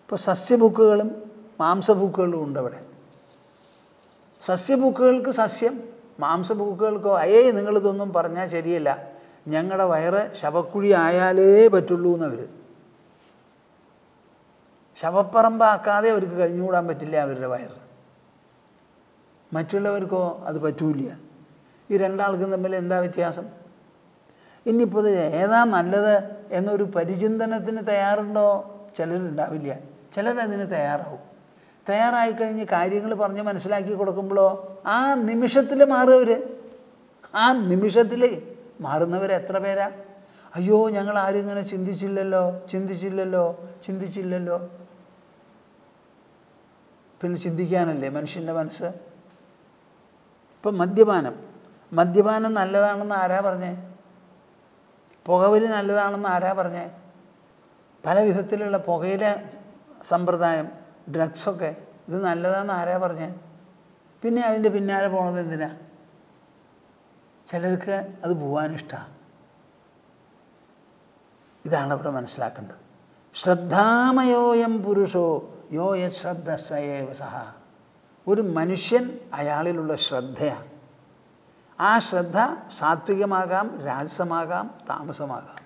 ഇപ്പോൾ സസ്യബുക്കുകളും മാംസബുക്കുകളും ഉണ്ട് അവിടെ സസ്യബുക്കുകൾക്ക് സസ്യം മാംസബുക്കുകൾക്കോ അയ്യേ നിങ്ങളിതൊന്നും പറഞ്ഞാൽ ശരിയല്ല ഞങ്ങളുടെ വയറ് ശവക്കുഴി ആയാലേ പറ്റുള്ളൂ എന്നവർ ശവപ്പറമ്പാക്കാതെ അവർക്ക് കഴിഞ്ഞുകൂടാൻ പറ്റില്ല അവരുടെ വയറ് മറ്റുള്ളവർക്കോ അത് പറ്റൂല ഈ രണ്ടാൾക്കും തമ്മിൽ എന്താ വ്യത്യാസം ഇനിയിപ്പോൾ ഇത് ഏതാ നല്ലത് എന്നൊരു പരിചിന്തനത്തിന് തയ്യാറുണ്ടോ ചിലരുണ്ടാവില്ല ചിലരതിന് തയ്യാറാവും തയ്യാറായി കഴിഞ്ഞ് കാര്യങ്ങൾ പറഞ്ഞ് മനസ്സിലാക്കി കൊടുക്കുമ്പോഴോ ആ നിമിഷത്തിൽ മാറുന്നവർ ആ നിമിഷത്തിൽ മാറുന്നവർ എത്ര പേരാ അയ്യോ ഞങ്ങൾ ആരും ഇങ്ങനെ ചിന്തിച്ചില്ലല്ലോ ചിന്തിച്ചില്ലല്ലോ ചിന്തിച്ചില്ലല്ലോ പിന്നെ ചിന്തിക്കാനല്ലേ മനുഷ്യൻ്റെ മനസ്സ് ഇപ്പം മദ്യപാനം മദ്യപാനം നല്ലതാണെന്ന് ആരാ പറഞ്ഞേ പുകവലി നല്ലതാണെന്ന് ആരാ പറഞ്ഞേ പല വിധത്തിലുള്ള പുകയില സമ്പ്രദായം ഡ്രഗ്സൊക്കെ ഇത് നല്ലതാണെന്ന് ആരാ പറഞ്ഞേ പിന്നെ അതിൻ്റെ പിന്നാലെ പോണത് എന്തിനാ ചിലർക്ക് അത് പോവാനിഷ്ടമാണ് ഇതാണ് ഇവിടെ മനസ്സിലാക്കേണ്ടത് ശ്രദ്ധാമയോയം പുരുഷോ യോ യത് ശ്രദ്ധ സയേവ സഹ ഒരു മനുഷ്യൻ അയാളിലുള്ള ശ്രദ്ധയാണ് ആ ശ്രദ്ധ സാത്വികമാകാം രാജസമാകാം താമസമാകാം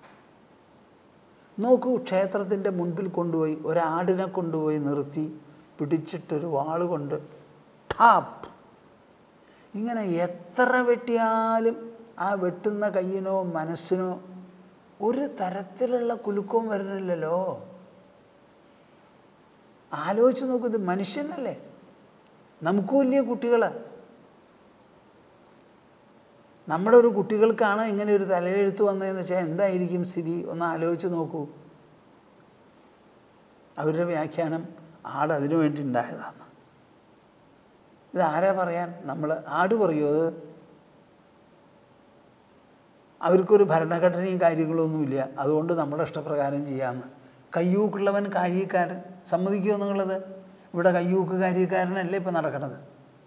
നോക്കൂ ക്ഷേത്രത്തിൻ്റെ മുൻപിൽ കൊണ്ടുപോയി ഒരാടിനെ കൊണ്ടുപോയി നിർത്തി പിടിച്ചിട്ടൊരു വാള് കൊണ്ട് ഠാപ്പ് ഇങ്ങനെ എത്ര വെട്ടിയാലും ആ വെട്ടുന്ന കയ്യിനോ മനസ്സിനോ ഒരു തരത്തിലുള്ള കുലുക്കവും വരുന്നില്ലല്ലോ ആലോചിച്ച് നോക്കൂ ഇത് മനുഷ്യനല്ലേ നമുക്കും വലിയ കുട്ടികള് നമ്മുടെ ഒരു കുട്ടികൾക്കാണ് ഇങ്ങനെ ഒരു തലയെഴുത്ത് വന്നതെന്ന് വെച്ചാൽ എന്തായിരിക്കും സ്ഥിതി ഒന്ന് ആലോചിച്ച് നോക്കൂ അവരുടെ വ്യാഖ്യാനം ആട് അതിനു വേണ്ടി ഉണ്ടായതാണ് ഇത് ആരാ പറയാൻ നമ്മൾ ആട് പറയുമോ അത് അവർക്കൊരു ഭരണഘടനയും കാര്യങ്ങളൊന്നുമില്ല അതുകൊണ്ട് നമ്മുടെ ഇഷ്ടപ്രകാരം ചെയ്യാമെന്ന് കയ്യൂക്കുള്ളവൻ കാര്യക്കാരൻ സമ്മതിക്കുമോ നിങ്ങളത് ഇവിടെ കയ്യൂക്ക് കാര്യക്കാരനല്ലേ ഇപ്പം നടക്കണത്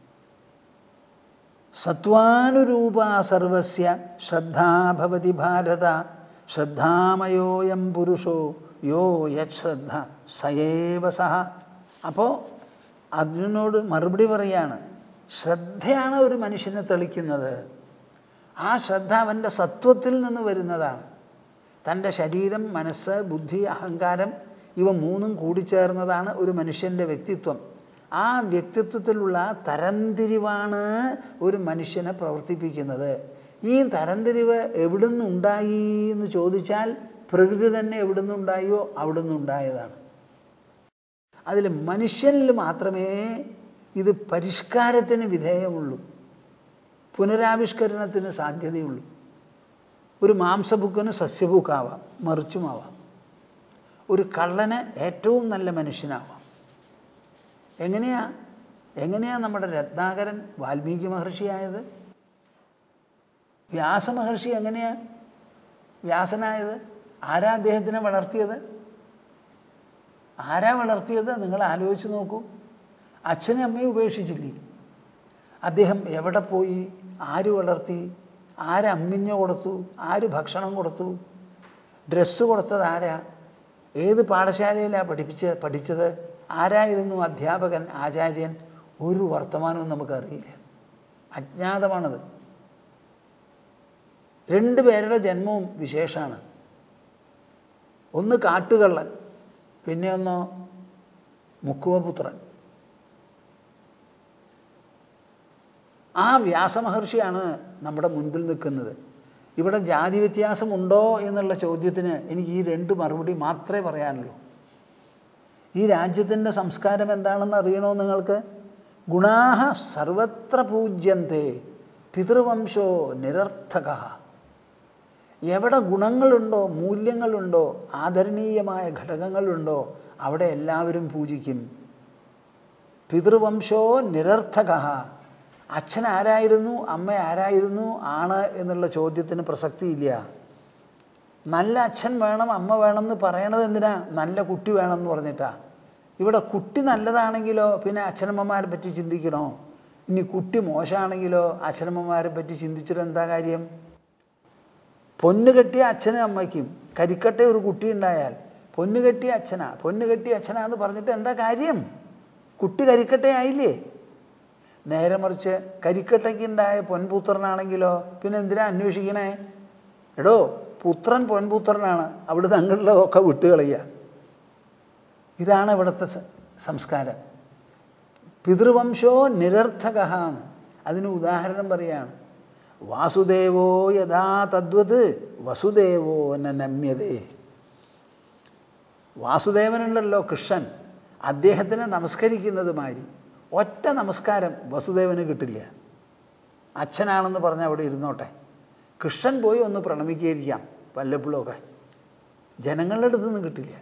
സത്വാനുരൂപ സർവസ്യ ശ്രദ്ധാ ഭവതി ഭാരത ശ്രദ്ധാമയോയം പുരുഷോ യോ യശ്രദ്ധ സയേവ സഹ അപ്പോൾ അർജുനോട് മറുപടി പറയാണ് ശ്രദ്ധയാണ് ഒരു മനുഷ്യനെ തെളിക്കുന്നത് ആ ശ്രദ്ധ അവൻ്റെ സത്വത്തിൽ നിന്ന് വരുന്നതാണ് തൻ്റെ ശരീരം മനസ്സ് ബുദ്ധി അഹങ്കാരം ഇവ മൂന്നും കൂടിച്ചേർന്നതാണ് ഒരു മനുഷ്യൻ്റെ വ്യക്തിത്വം ആ വ്യക്തിത്വത്തിലുള്ള തരംതിരിവാണ് ഒരു മനുഷ്യനെ പ്രവർത്തിപ്പിക്കുന്നത് ഈ തരംതിരിവ് എവിടുന്നുണ്ടായി എന്ന് ചോദിച്ചാൽ പ്രകൃതി തന്നെ എവിടുന്നുണ്ടായോ അവിടുന്നുണ്ടായതാണ് അതിൽ മനുഷ്യനിൽ മാത്രമേ ഇത് പരിഷ്കാരത്തിന് വിധേയമുള്ളൂ പുനരാവിഷ്കരണത്തിന് സാധ്യതയുള്ളൂ ഒരു മാംസബുക്കിന് സസ്യബുക്കാവാം മറിച്ചുമാവാം ഒരു കള്ളന് ഏറ്റവും നല്ല മനുഷ്യനാവാം എങ്ങനെയാ എങ്ങനെയാ നമ്മുടെ രത്നാകരൻ വാൽമീകി മഹർഷിയായത് വ്യാസമഹർഷി എങ്ങനെയാ വ്യാസനായത് ആരാ അദ്ദേഹത്തിനെ വളർത്തിയത് ആരാ വളർത്തിയത് നിങ്ങൾ ആലോചിച്ച് നോക്കൂ അച്ഛനും അമ്മയും ഉപേക്ഷിച്ചില്ലേ അദ്ദേഹം എവിടെ പോയി ആര് വളർത്തി ആര് അമ്മിഞ്ഞ കൊടുത്തു ആര് ഭക്ഷണം കൊടുത്തു ഡ്രസ്സ് കൊടുത്തത് ആരാ ഏത് പാഠശാലയിലാണ് പഠിപ്പിച്ച് പഠിച്ചത് ആരായിരുന്നു അധ്യാപകൻ ആചാര്യൻ ഒരു വർത്തമാനവും നമുക്കറിയില്ല അജ്ഞാതമാണത് രണ്ട് പേരുടെ ജന്മവും വിശേഷമാണ് ഒന്ന് കാട്ടുകള്ളൻ പിന്നെ ഒന്നോ മുക്കുവപുത്രൻ ആ വ്യാസമഹർഷിയാണ് നമ്മുടെ മുൻപിൽ നിൽക്കുന്നത് ഇവിടെ ജാതി വ്യത്യാസമുണ്ടോ എന്നുള്ള ചോദ്യത്തിന് എനിക്ക് ഈ രണ്ട് മറുപടി മാത്രമേ പറയാനുള്ളൂ ഈ രാജ്യത്തിൻ്റെ സംസ്കാരം എന്താണെന്ന് അറിയണോ നിങ്ങൾക്ക് ഗുണാഹ സർവത്ര പൂജ്യന്തേ പിതൃവംശോ നിരർത്ഥക എവിടെ ഗുണങ്ങളുണ്ടോ മൂല്യങ്ങളുണ്ടോ ആദരണീയമായ ഘടകങ്ങളുണ്ടോ അവിടെ എല്ലാവരും പൂജിക്കും പിതൃവംശോ നിരർത്ഥക അച്ഛൻ ആരായിരുന്നു അമ്മ ആരായിരുന്നു ആണ് എന്നുള്ള ചോദ്യത്തിന് പ്രസക്തിയില്ല നല്ല അച്ഛൻ വേണം അമ്മ വേണം എന്ന് പറയണത് എന്തിനാ നല്ല കുട്ടി വേണം എന്ന് പറഞ്ഞിട്ടാ ഇവിടെ കുട്ടി നല്ലതാണെങ്കിലോ പിന്നെ അച്ഛനമ്മമാരെ പറ്റി ചിന്തിക്കണോ ഇനി കുട്ടി മോശമാണെങ്കിലോ അച്ഛനമ്മമാരെ പറ്റി ചിന്തിച്ചിട്ട് എന്താ കാര്യം പൊന്ന് കെട്ടിയ അച്ഛനും അമ്മയ്ക്കും കരിക്കട്ടെ ഒരു കുട്ടി ഉണ്ടായാൽ പൊന്ന് കെട്ടിയ അച്ഛനാ പൊന്ന് കെട്ടിയ അച്ഛനാ എന്ന് പറഞ്ഞിട്ട് എന്താ കാര്യം കുട്ടി കരിക്കട്ടെ ആയില്ലേ നേരെ മറിച്ച് കരിക്കട്ടയ്ക്കുണ്ടായ പൊൻപുത്രനാണെങ്കിലോ പിന്നെ എന്തിനാ അന്വേഷിക്കണേ എടോ പുത്രൻ പൊൻപുത്രനാണ് അവിടെ തങ്ങളുള്ളതൊക്കെ വിട്ടുകളയുക ഇതാണ് ഇവിടുത്തെ സ- സംസ്കാരം പിതൃവംശോ നിരർത്ഥക എന്ന് അതിന് ഉദാഹരണം പറയാണ് വാസുദേവോ യഥാ തദ്വത് വസുദേവോ ന നമ്യതേ വാസുദേവനുണ്ടല്ലോ കൃഷ്ണൻ അദ്ദേഹത്തിനെ നമസ്കരിക്കുന്നത് മാതിരി ഒറ്റ നമസ്കാരം വസുദേവന് കിട്ടില്ല അച്ഛനാണെന്ന് പറഞ്ഞ് അവിടെ ഇരുന്നോട്ടെ കൃഷ്ണൻ പോയി ഒന്ന് പ്രണമിക്കുകയിരിക്കാം വല്ലപ്പോഴൊക്കെ ജനങ്ങളുടെ അടുത്തൊന്നും കിട്ടില്ല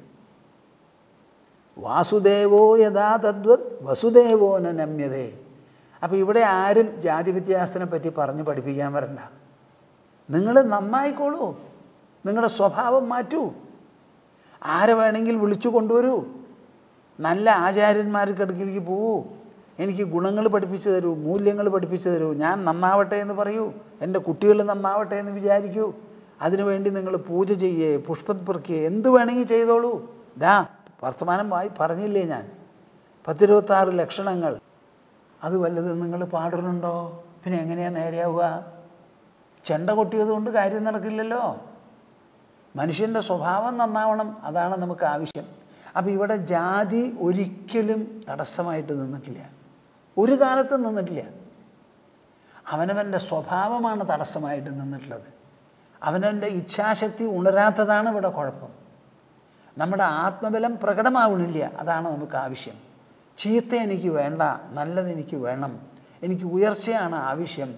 വാസുദേവോ യഥാ തദ്വത് വസുദേവോ ന നമ്യതേ അപ്പോൾ ഇവിടെ ആരും ജാതി വ്യത്യാസത്തിനെ പറ്റി പറഞ്ഞ് പഠിപ്പിക്കാൻ വരണ്ട നിങ്ങൾ നന്നായിക്കോളൂ നിങ്ങളുടെ സ്വഭാവം മാറ്റൂ ആരെ വേണമെങ്കിൽ വിളിച്ചു കൊണ്ടുവരൂ നല്ല ആചാര്യന്മാർക്ക് അടുക്കിലേക്ക് പോവൂ എനിക്ക് ഗുണങ്ങൾ പഠിപ്പിച്ചു തരൂ മൂല്യങ്ങൾ പഠിപ്പിച്ചു തരൂ ഞാൻ നന്നാവട്ടെ എന്ന് പറയൂ എൻ്റെ കുട്ടികൾ നന്നാവട്ടെ എന്ന് വിചാരിക്കൂ അതിനുവേണ്ടി നിങ്ങൾ പൂജ ചെയ്യേ പുഷ്പം പെറുക്കിയേ എന്ത് വേണമെങ്കിൽ ചെയ്തോളൂ ദാ വർത്തമാനം വായി പറഞ്ഞില്ലേ ഞാൻ പത്തിരുപത്താറ് ലക്ഷണങ്ങൾ അത് വല്ലതും നിങ്ങൾ പാടുന്നുണ്ടോ പിന്നെ എങ്ങനെയാണ് നേരെയാവുക ചെണ്ട കൊട്ടിയത് കൊണ്ട് കാര്യം നടക്കില്ലല്ലോ മനുഷ്യൻ്റെ സ്വഭാവം നന്നാവണം അതാണ് നമുക്ക് ആവശ്യം അപ്പം ഇവിടെ ജാതി ഒരിക്കലും തടസ്സമായിട്ട് നിന്നിട്ടില്ല ഒരു കാലത്തും നിന്നിട്ടില്ല അവനവൻ്റെ സ്വഭാവമാണ് തടസ്സമായിട്ട് നിന്നിട്ടുള്ളത് അവനവൻ്റെ ഇച്ഛാശക്തി ഉണരാത്തതാണ് ഇവിടെ കുഴപ്പം നമ്മുടെ ആത്മബലം പ്രകടമാവണില്ല അതാണ് നമുക്ക് ആവശ്യം ചീത്ത എനിക്ക് വേണ്ട നല്ലത് എനിക്ക് വേണം എനിക്ക് ഉയർച്ചയാണ് ആവശ്യം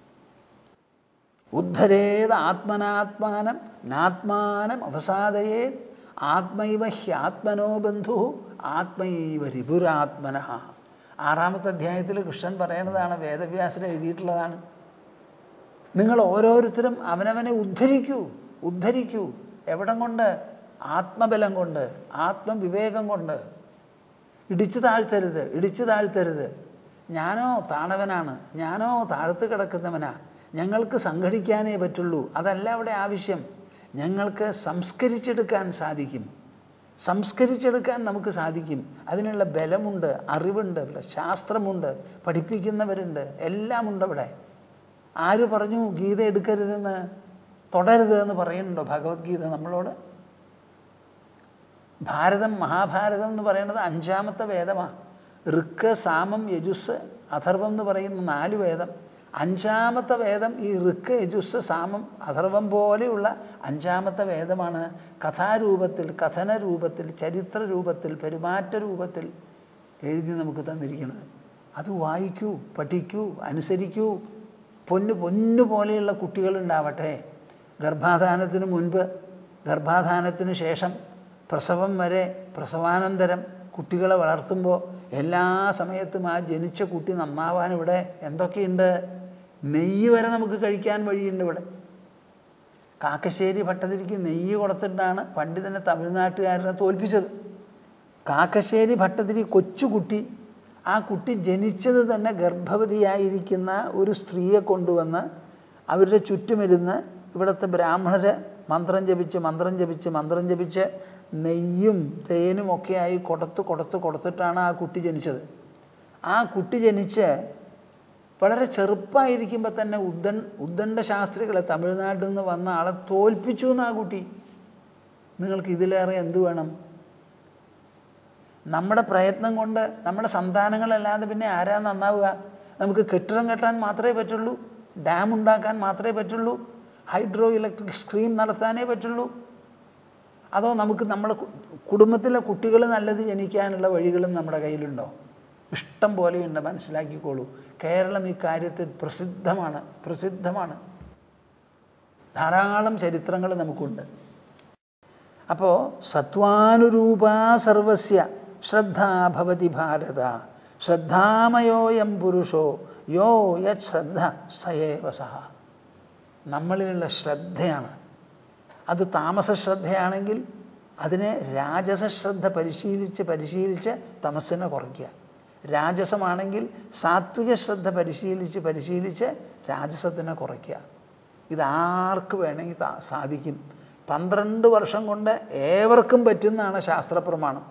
ഉദ്ധരേത് ആത്മനാത്മാനം നാത്മാനം അവസാദയേ ആത്മൈവ ഹ്യാത്മനോ ബന്ധു ആത്മൈവ രിപുരാത്മന ആറാമത്തെ അധ്യായത്തിൽ കൃഷ്ണൻ പറയുന്നതാണ് വേദവ്യാസൻ എഴുതിയിട്ടുള്ളതാണ് നിങ്ങൾ ഓരോരുത്തരും അവനവനെ ഉദ്ധരിക്കൂ ഉദ്ധരിക്കൂ എവിടം കൊണ്ട് ആത്മബലം കൊണ്ട് ആത്മവിവേകം കൊണ്ട് ഇടിച്ചു താഴ്ത്തരുത് ഇടിച്ചു താഴ്ത്തരുത് ഞാനോ താണവനാണ് ഞാനോ താഴ്ത്ത് കിടക്കുന്നവനാ ഞങ്ങൾക്ക് സംഘടിക്കാനേ പറ്റുള്ളൂ അതല്ല അവിടെ ആവശ്യം ഞങ്ങൾക്ക് സംസ്കരിച്ചെടുക്കാൻ സാധിക്കും സംസ്കരിച്ചെടുക്കാൻ നമുക്ക് സാധിക്കും അതിനുള്ള ബലമുണ്ട് അറിവുണ്ട് ഇവിടെ ശാസ്ത്രമുണ്ട് പഠിപ്പിക്കുന്നവരുണ്ട് എല്ലാം ഉണ്ട് അവിടെ ആര് പറഞ്ഞു ഗീത എടുക്കരുതെന്ന് തുടരുത് എന്ന് പറയുന്നുണ്ടോ ഭഗവത്ഗീത നമ്മളോട് ഭാരതം മഹാഭാരതം എന്ന് പറയുന്നത് അഞ്ചാമത്തെ വേദമാണ് ഋക്ക് സാമം യജുസ് അഥർവം എന്ന് പറയുന്ന നാല് വേദം അഞ്ചാമത്തെ വേദം ഈ ഋക്ക് യജുസ് സാമം അഥർവം പോലെയുള്ള അഞ്ചാമത്തെ വേദമാണ് കഥാരൂപത്തിൽ കഥന രൂപത്തിൽ ചരിത്ര രൂപത്തിൽ പെരുമാറ്റ രൂപത്തിൽ എഴുതി നമുക്ക് തന്നിരിക്കുന്നത് അത് വായിക്കൂ പഠിക്കൂ അനുസരിക്കൂ പൊന്ന് പൊന്നു പോലെയുള്ള കുട്ടികളുണ്ടാവട്ടെ ഗർഭാധാനത്തിന് മുൻപ് ഗർഭാധാനത്തിന് ശേഷം പ്രസവം വരെ പ്രസവാനന്തരം കുട്ടികളെ വളർത്തുമ്പോൾ എല്ലാ സമയത്തും ആ ജനിച്ച കുട്ടി നന്നാവാൻ ഇവിടെ എന്തൊക്കെയുണ്ട് നെയ്യ് വരെ നമുക്ക് കഴിക്കാൻ വഴിയുണ്ട് ഇവിടെ കാക്കശ്ശേരി ഭട്ടതിരിക്ക് നെയ്യ് കൊടുത്തിട്ടാണ് പണ്ഡിതനെ തമിഴ്നാട്ടുകാരനെ തോൽപ്പിച്ചത് കാക്കശ്ശേരി ഭട്ടതിരി കൊച്ചുകുട്ടി ആ കുട്ടി ജനിച്ചത് തന്നെ ഗർഭവതിയായിരിക്കുന്ന ഒരു സ്ത്രീയെ കൊണ്ടുവന്ന് അവരുടെ ചുറ്റുമിരുന്ന് ഇവിടുത്തെ ബ്രാഹ്മണര് മന്ത്രം ജപിച്ച് മന്ത്രം ജപിച്ച് മന്ത്രം ജപിച്ച് നെയ്യും തേനും ഒക്കെയായി കൊടുത്ത് കൊടുത്ത് കൊടുത്തിട്ടാണ് ആ കുട്ടി ജനിച്ചത് ആ കുട്ടി ജനിച്ച് വളരെ ചെറുപ്പമായിരിക്കുമ്പോൾ തന്നെ ഉദ്ദൻ ഉദ്ദണ്ഡ ശാസ്ത്രികളെ തമിഴ്നാട്ടിൽ നിന്ന് വന്ന ആളെ തോൽപ്പിച്ചു എന്ന് ആ കുട്ടി നിങ്ങൾക്ക് ഇതിലേറെ എന്ത് വേണം നമ്മുടെ പ്രയത്നം കൊണ്ട് നമ്മുടെ സന്താനങ്ങളല്ലാതെ പിന്നെ ആരാ നന്നാവുക നമുക്ക് കെട്ടിടം കെട്ടാൻ മാത്രമേ പറ്റുള്ളൂ ഡാം ഉണ്ടാക്കാൻ മാത്രമേ പറ്റുള്ളൂ ഹൈഡ്രോ ഇലക്ട്രിക് സ്ക്രീം നടത്താനേ പറ്റുള്ളൂ അതോ നമുക്ക് നമ്മുടെ കു- കുടുംബത്തിലെ കുട്ടികൾ നല്ലത് ജനിക്കാനുള്ള വഴികളും നമ്മുടെ കയ്യിലുണ്ടോ ഇഷ്ടം പോലെയുണ്ട് മനസ്സിലാക്കിക്കോളൂ കേരളം ഈ കാര്യത്തിൽ പ്രസിദ്ധമാണ് പ്രസിദ്ധമാണ് ധാരാളം ചരിത്രങ്ങൾ നമുക്കുണ്ട് അപ്പോൾ സത്വാനുരൂപാ സർവസ്യ ശ്രദ്ധാ ഭവതി ഭാരത ശ്രദ്ധാമയോയം പുരുഷോ യോ യത് ശ്രദ്ധ സയേവ സഹ നമ്മളിലുള്ള ശ്രദ്ധയാണ് അത് താമസ ശ്രദ്ധയാണെങ്കിൽ അതിനെ രാജസ ശ്രദ്ധ പരിശീലിച്ച് പരിശീലിച്ച് തമസ്സിനെ കുറയ്ക്കുക രാജസമാണെങ്കിൽ സാത്വിക ശ്രദ്ധ പരിശീലിച്ച് പരിശീലിച്ച് രാജസത്തിനെ കുറയ്ക്കുക ഇതാർക്ക് വേണമെങ്കിൽ താ- സാധിക്കും പന്ത്രണ്ട് വർഷം കൊണ്ട് ഏവർക്കും പറ്റുന്നതാണ് ശാസ്ത്രപ്രമാണം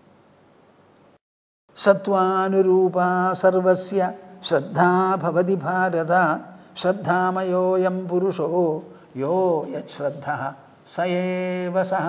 സത്വാനുരൂപ സർവസ്യ ശ്രദ്ധാ ഭവതി ഭാരത ശ്രദ്ധാമയോയം പുരുഷോ യോ യശ്രദ്ധ സയേവ സഹ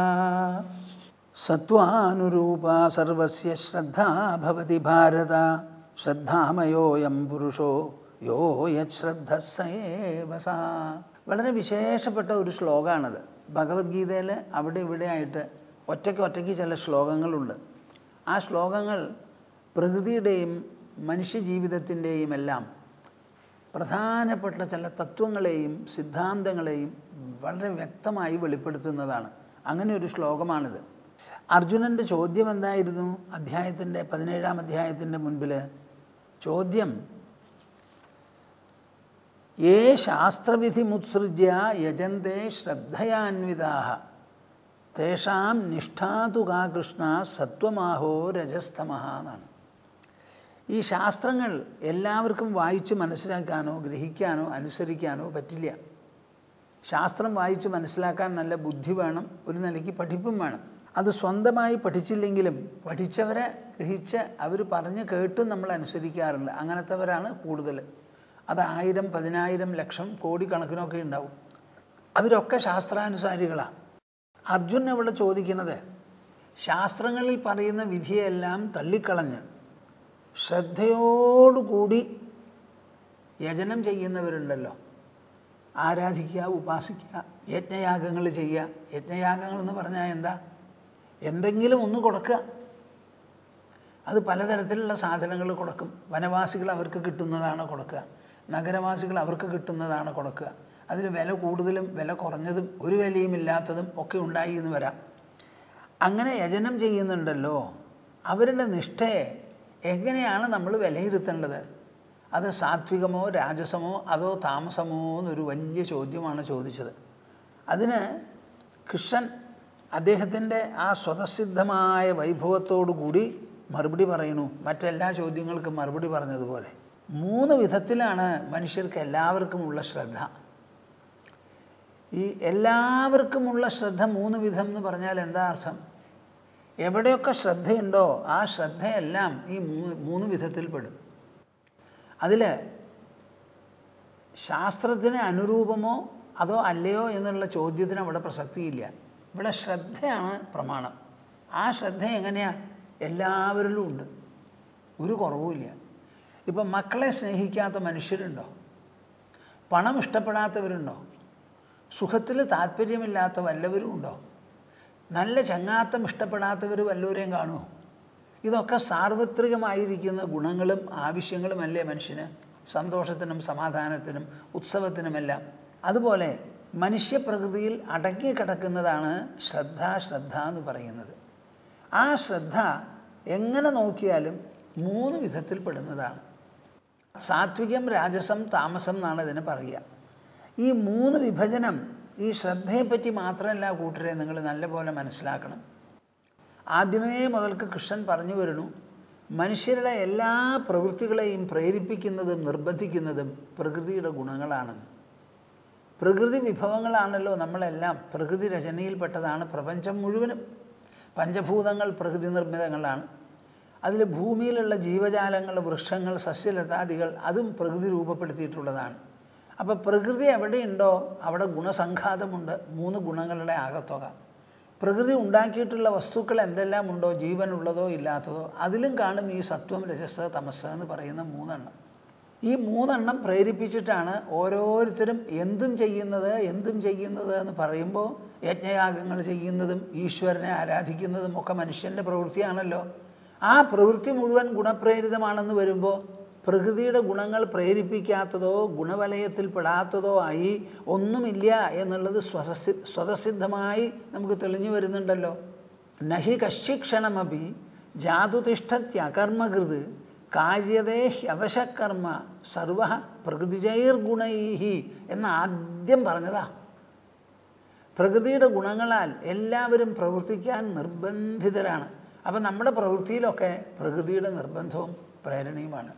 സത്വാനുരൂപ സർവസ്യ ശ്രദ്ധാ ഭവതി ഭാരത ശ്രദ്ധാമയോയം പുരുഷോ യോ യശ്രദ്ധ സയേവ സഹ വളരെ വിശേഷപ്പെട്ട ഒരു ശ്ലോകമാണത് ഭഗവത്ഗീതയിൽ അവിടെ ഇവിടെ ആയിട്ട് ഒറ്റയ്ക്ക് ഒറ്റയ്ക്ക് ചില ശ്ലോകങ്ങളുണ്ട് ആ ശ്ലോകങ്ങൾ പ്രകൃതിയുടെയും മനുഷ്യജീവിതത്തിൻ്റെയും എല്ലാം പ്രധാനപ്പെട്ട ചില തത്വങ്ങളെയും സിദ്ധാന്തങ്ങളെയും വളരെ വ്യക്തമായി വെളിപ്പെടുത്തുന്നതാണ് അങ്ങനെ ഒരു ശ്ലോകമാണിത് അർജുനൻ്റെ ചോദ്യം എന്തായിരുന്നു അധ്യായത്തിൻ്റെ പതിനേഴാം അധ്യായത്തിൻ്റെ മുൻപിൽ ചോദ്യം യേ ശാസ്ത്രവിധിമുത്സൃജ്യ യജന്തേ ശ്രദ്ധയാൻവിതാ തേഷാം നിഷ്ഠാതുകാ കൃഷ്ണ സത്വമാഹോ രജസ്തമഹ എന്നാണ് ഈ ശാസ്ത്രങ്ങൾ എല്ലാവർക്കും വായിച്ച് മനസ്സിലാക്കാനോ ഗ്രഹിക്കാനോ അനുസരിക്കാനോ പറ്റില്ല ശാസ്ത്രം വായിച്ച് മനസ്സിലാക്കാൻ നല്ല ബുദ്ധി വേണം ഒരു നിലയ്ക്ക് പഠിപ്പും വേണം അത് സ്വന്തമായി പഠിച്ചില്ലെങ്കിലും പഠിച്ചവരെ ഗ്രഹിച്ച് അവർ പറഞ്ഞ് കേട്ടും നമ്മൾ അനുസരിക്കാറുണ്ട് അങ്ങനത്തെവരാണ് കൂടുതൽ അത് ആയിരം പതിനായിരം ലക്ഷം കോടിക്കണക്കിനൊക്കെ ഉണ്ടാവും അവരൊക്കെ ശാസ്ത്രാനുസാരികളാണ് അർജുൻ ഇവിടെ ചോദിക്കുന്നത് ശാസ്ത്രങ്ങളിൽ പറയുന്ന വിധിയെല്ലാം തള്ളിക്കളഞ്ഞ് ശ്രദ്ധയോടുകൂടി യജനം ചെയ്യുന്നവരുണ്ടല്ലോ ആരാധിക്കുക ഉപാസിക്കുക യജ്ഞയാഗങ്ങൾ ചെയ്യുക യജ്ഞയാഗങ്ങൾ എന്ന് പറഞ്ഞാൽ എന്താ എന്തെങ്കിലും ഒന്ന് കൊടുക്കുക അത് പലതരത്തിലുള്ള സാധനങ്ങൾ കൊടുക്കും വനവാസികൾ അവർക്ക് കിട്ടുന്നതാണ് കൊടുക്കുക നഗരവാസികൾ അവർക്ക് കിട്ടുന്നതാണ് കൊടുക്കുക അതിൽ വില കൂടുതലും വില കുറഞ്ഞതും ഒരു വിലയും ഇല്ലാത്തതും ഒക്കെ ഉണ്ടായി എന്ന് വരാം അങ്ങനെ യജനം ചെയ്യുന്നുണ്ടല്ലോ അവരുടെ നിഷ്ഠയെ എങ്ങനെയാണ് നമ്മൾ വിലയിരുത്തേണ്ടത് അത് സാത്വികമോ രാജസമോ അതോ താമസമോ എന്നൊരു വലിയ ചോദ്യമാണ് ചോദിച്ചത് അതിന് കൃഷ്ണൻ അദ്ദേഹത്തിൻ്റെ ആ സ്വതസിദ്ധമായ വൈഭവത്തോടു കൂടി മറുപടി പറയുന്നു മറ്റെല്ലാ ചോദ്യങ്ങൾക്കും മറുപടി പറഞ്ഞതുപോലെ മൂന്ന് വിധത്തിലാണ് മനുഷ്യർക്ക് എല്ലാവർക്കുമുള്ള ശ്രദ്ധ ഈ എല്ലാവർക്കുമുള്ള ശ്രദ്ധ മൂന്ന് വിധം എന്ന് പറഞ്ഞാൽ എന്താ അർത്ഥം എവിടെയൊക്കെ ശ്രദ്ധയുണ്ടോ ആ ശ്രദ്ധയെല്ലാം ഈ മൂന്ന് മൂന്ന് വിധത്തിൽ പെടും അതിൽ ശാസ്ത്രത്തിന് അനുരൂപമോ അതോ അല്ലയോ എന്നുള്ള ചോദ്യത്തിന് അവിടെ പ്രസക്തിയില്ല ഇവിടെ ശ്രദ്ധയാണ് പ്രമാണം ആ ശ്രദ്ധ എങ്ങനെയാണ് എല്ലാവരിലും ഉണ്ട് ഒരു കുറവുമില്ല ഇപ്പം മക്കളെ സ്നേഹിക്കാത്ത മനുഷ്യരുണ്ടോ പണം ഇഷ്ടപ്പെടാത്തവരുണ്ടോ സുഖത്തിൽ താല്പര്യമില്ലാത്ത വല്ലവരും ഉണ്ടോ നല്ല ചങ്ങാത്തം ഇഷ്ടപ്പെടാത്തവർ വല്ലവരെയും കാണുമോ ഇതൊക്കെ സാർവത്രികമായിരിക്കുന്ന ഗുണങ്ങളും ആവശ്യങ്ങളുമല്ലേ മനുഷ്യന് സന്തോഷത്തിനും സമാധാനത്തിനും ഉത്സവത്തിനുമെല്ലാം അതുപോലെ മനുഷ്യപ്രകൃതിയിൽ അടങ്ങിക്കിടക്കുന്നതാണ് ശ്രദ്ധ ശ്രദ്ധ എന്ന് പറയുന്നത് ആ ശ്രദ്ധ എങ്ങനെ നോക്കിയാലും മൂന്ന് വിധത്തിൽ പെടുന്നതാണ് സാത്വികം രാജസം താമസം എന്നാണ് ഇതിന് പറയുക ഈ മൂന്ന് വിഭജനം ഈ ശ്രദ്ധയെപ്പറ്റി മാത്രമല്ല കൂട്ടരെ നിങ്ങൾ നല്ലപോലെ മനസ്സിലാക്കണം ആദ്യമേ മുതൽക്ക് കൃഷ്ണൻ പറഞ്ഞു വരുന്നു മനുഷ്യരുടെ എല്ലാ പ്രവൃത്തികളെയും പ്രേരിപ്പിക്കുന്നതും നിർബന്ധിക്കുന്നതും പ്രകൃതിയുടെ ഗുണങ്ങളാണെന്ന് പ്രകൃതി വിഭവങ്ങളാണല്ലോ നമ്മളെല്ലാം പ്രകൃതി രചനയിൽപ്പെട്ടതാണ് പ്രപഞ്ചം മുഴുവനും പഞ്ചഭൂതങ്ങൾ പ്രകൃതി നിർമ്മിതങ്ങളാണ് അതിൽ ഭൂമിയിലുള്ള ജീവജാലങ്ങൾ വൃക്ഷങ്ങൾ സസ്യലതാദികൾ അതും പ്രകൃതി രൂപപ്പെടുത്തിയിട്ടുള്ളതാണ് അപ്പോൾ പ്രകൃതി എവിടെയുണ്ടോ അവിടെ ഗുണസംഘാതമുണ്ട് മൂന്ന് ഗുണങ്ങളുടെ ആകത്തുക പ്രകൃതി ഉണ്ടാക്കിയിട്ടുള്ള വസ്തുക്കൾ എന്തെല്ലാം ഉണ്ടോ ജീവനുള്ളതോ ഇല്ലാത്തതോ അതിലും കാണും ഈ സത്വം രജസ് തമസ് എന്ന് പറയുന്ന മൂന്നെണ്ണം ഈ മൂന്നെണ്ണം പ്രേരിപ്പിച്ചിട്ടാണ് ഓരോരുത്തരും എന്തും ചെയ്യുന്നത് എന്തും ചെയ്യുന്നത് എന്ന് പറയുമ്പോൾ യജ്ഞയാഗങ്ങൾ ചെയ്യുന്നതും ഈശ്വരനെ ആരാധിക്കുന്നതും ഒക്കെ മനുഷ്യൻ്റെ പ്രവൃത്തിയാണല്ലോ ആ പ്രവൃത്തി മുഴുവൻ ഗുണപ്രേരിതമാണെന്ന് വരുമ്പോൾ പ്രകൃതിയുടെ ഗുണങ്ങൾ പ്രേരിപ്പിക്കാത്തതോ ഗുണവലയത്തിൽപ്പെടാത്തതോ ആയി ഒന്നുമില്ല എന്നുള്ളത് സ്വസി സ്വതസിദ്ധമായി നമുക്ക് തെളിഞ്ഞു വരുന്നുണ്ടല്ലോ നഹി കശ്ചിക്ഷണമപി ജാതുതിഷ്ഠത്യകർമ്മകൃത് കാര്യതേ ഹ്യവശക്കർമ്മ സർവ പ്രകൃതിജൈർഗുണൈഹി എന്ന് ആദ്യം പറഞ്ഞതാ പ്രകൃതിയുടെ ഗുണങ്ങളാൽ എല്ലാവരും പ്രവർത്തിക്കാൻ നിർബന്ധിതരാണ് അപ്പം നമ്മുടെ പ്രവൃത്തിയിലൊക്കെ പ്രകൃതിയുടെ നിർബന്ധവും പ്രേരണയുമാണ്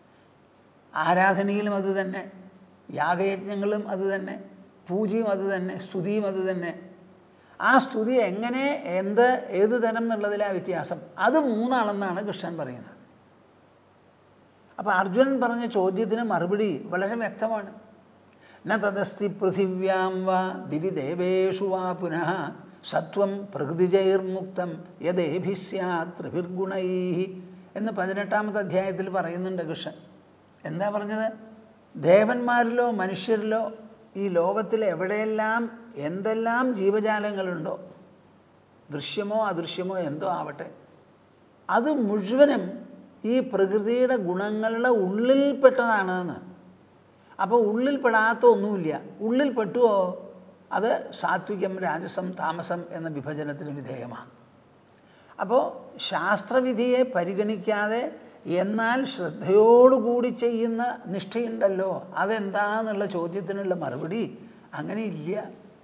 ആരാധനയിലും അത് തന്നെ യാഗയജ്ഞങ്ങളും അത് തന്നെ പൂജയും അത് തന്നെ സ്തുതിയും അത് തന്നെ ആ സ്തുതി എങ്ങനെ എന്ത് ഏത് തരം എന്നുള്ളതിലാ വ്യത്യാസം അത് മൂന്നാണെന്നാണ് കൃഷ്ണൻ പറയുന്നത് അപ്പോൾ അർജുനൻ പറഞ്ഞ ചോദ്യത്തിന് മറുപടി വളരെ വ്യക്തമാണ് ന തദസ്തി പൃഥിവ്യാം വാ ദിവി ദേവേഷു വാ പുനഃ സത്വം പ്രകൃതിജൈർമുക്തം യദേഭിസ്യാത് ത്രിഭിർഗുണൈ എന്ന് പതിനെട്ടാമത്തെ അധ്യായത്തിൽ പറയുന്നുണ്ട് കൃഷ്ണൻ എന്താ പറഞ്ഞത് ദേവന്മാരിലോ മനുഷ്യരിലോ ഈ ലോകത്തിൽ എവിടെയെല്ലാം എന്തെല്ലാം ജീവജാലങ്ങളുണ്ടോ ദൃശ്യമോ അദൃശ്യമോ എന്തോ ആവട്ടെ അത് മുഴുവനും ഈ പ്രകൃതിയുടെ ഗുണങ്ങളുടെ ഉള്ളിൽപ്പെട്ടതാണെന്ന് അപ്പോൾ ഉള്ളിൽപ്പെടാത്ത ഒന്നുമില്ല ഉള്ളിൽപ്പെട്ടുവോ അത് സാത്വികം രാജസം താമസം എന്ന വിഭജനത്തിന് വിധേയമാണ് അപ്പോൾ ശാസ്ത്രവിധിയെ പരിഗണിക്കാതെ എന്നാൽ ശ്രദ്ധയോടുകൂടി ചെയ്യുന്ന നിഷ്ഠയുണ്ടല്ലോ അതെന്താന്നുള്ള ചോദ്യത്തിനുള്ള മറുപടി അങ്ങനെ ഇല്ല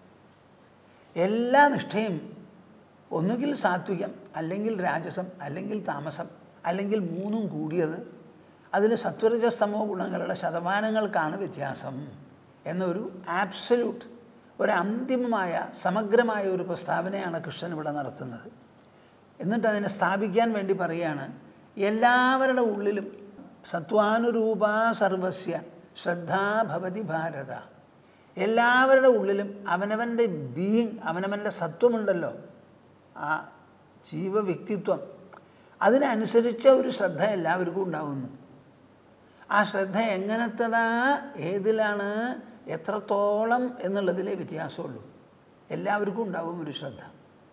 എല്ലാ നിഷ്ഠയും ഒന്നുകിൽ സാത്വികം അല്ലെങ്കിൽ രാജസം അല്ലെങ്കിൽ താമസം അല്ലെങ്കിൽ മൂന്നും കൂടിയത് അതിൽ സത്വരജസ്തമോ ഗുണങ്ങളുടെ ശതമാനങ്ങൾക്കാണ് വ്യത്യാസം എന്നൊരു ആബ്സല്യൂട്ട് ഒരു അന്തിമമായ സമഗ്രമായ ഒരു പ്രസ്താവനയാണ് കൃഷ്ണൻ ഇവിടെ നടത്തുന്നത് എന്നിട്ട് അതിനെ സ്ഥാപിക്കാൻ വേണ്ടി പറയുകയാണ് എല്ലാവരുടെ ഉള്ളിലും സത്വാനുരൂപ സർവസ്യ ശ്രദ്ധാ ഭവതി ഭാരത എല്ലാവരുടെ ഉള്ളിലും അവനവൻ്റെ ബീയിങ് അവനവൻ്റെ സത്വമുണ്ടല്ലോ ആ ജീവവ്യക്തിത്വം അതിനനുസരിച്ച ഒരു ശ്രദ്ധ എല്ലാവർക്കും ഉണ്ടാവുന്നു ആ ശ്രദ്ധ എങ്ങനത്തതാ ഏതിലാണ് എത്രത്തോളം എന്നുള്ളതിലേ വ്യത്യാസമുള്ളൂ എല്ലാവർക്കും ഉണ്ടാവും ഒരു ശ്രദ്ധ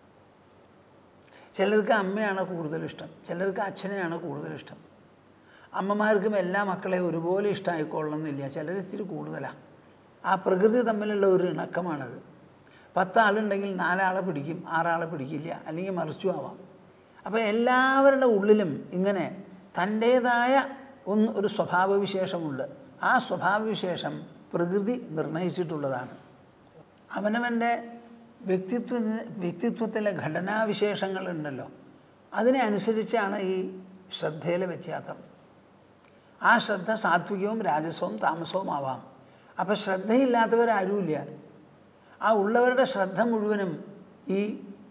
ചിലർക്ക് അമ്മയാണ് കൂടുതൽ ഇഷ്ടം ചിലർക്ക് അച്ഛനെയാണ് കൂടുതൽ ഇഷ്ടം അമ്മമാർക്കും എല്ലാ മക്കളെയും ഒരുപോലെ ഇഷ്ടമായിക്കൊള്ളണമെന്നില്ല ചിലർ ഇത്തിരി കൂടുതലാണ് ആ പ്രകൃതി തമ്മിലുള്ള ഒരു ഇണക്കമാണത് പത്താളുണ്ടെങ്കിൽ നാലാളെ പിടിക്കും ആറാളെ പിടിക്കില്ല അല്ലെങ്കിൽ മറിച്ചും ആവാം അപ്പോൾ എല്ലാവരുടെ ഉള്ളിലും ഇങ്ങനെ തൻ്റേതായ ഒന്ന് ഒരു സ്വഭാവവിശേഷമുണ്ട് ആ സ്വഭാവവിശേഷം പ്രകൃതി നിർണയിച്ചിട്ടുള്ളതാണ് അവനവൻ്റെ വ്യക്തിത്വ വ്യക്തിത്വത്തിലെ ഘടനാവിശേഷങ്ങളുണ്ടല്ലോ അതിനെ അനുസരിച്ചാണ് ഈ ശ്രദ്ധയിലെ വ്യത്യാസം ആ ശ്രദ്ധ സാത്വികവും രാജസവും താമസവും ആവാം അപ്പം ശ്രദ്ധയില്ലാത്തവരാരുമില്ല ആ ഉള്ളവരുടെ ശ്രദ്ധ മുഴുവനും ഈ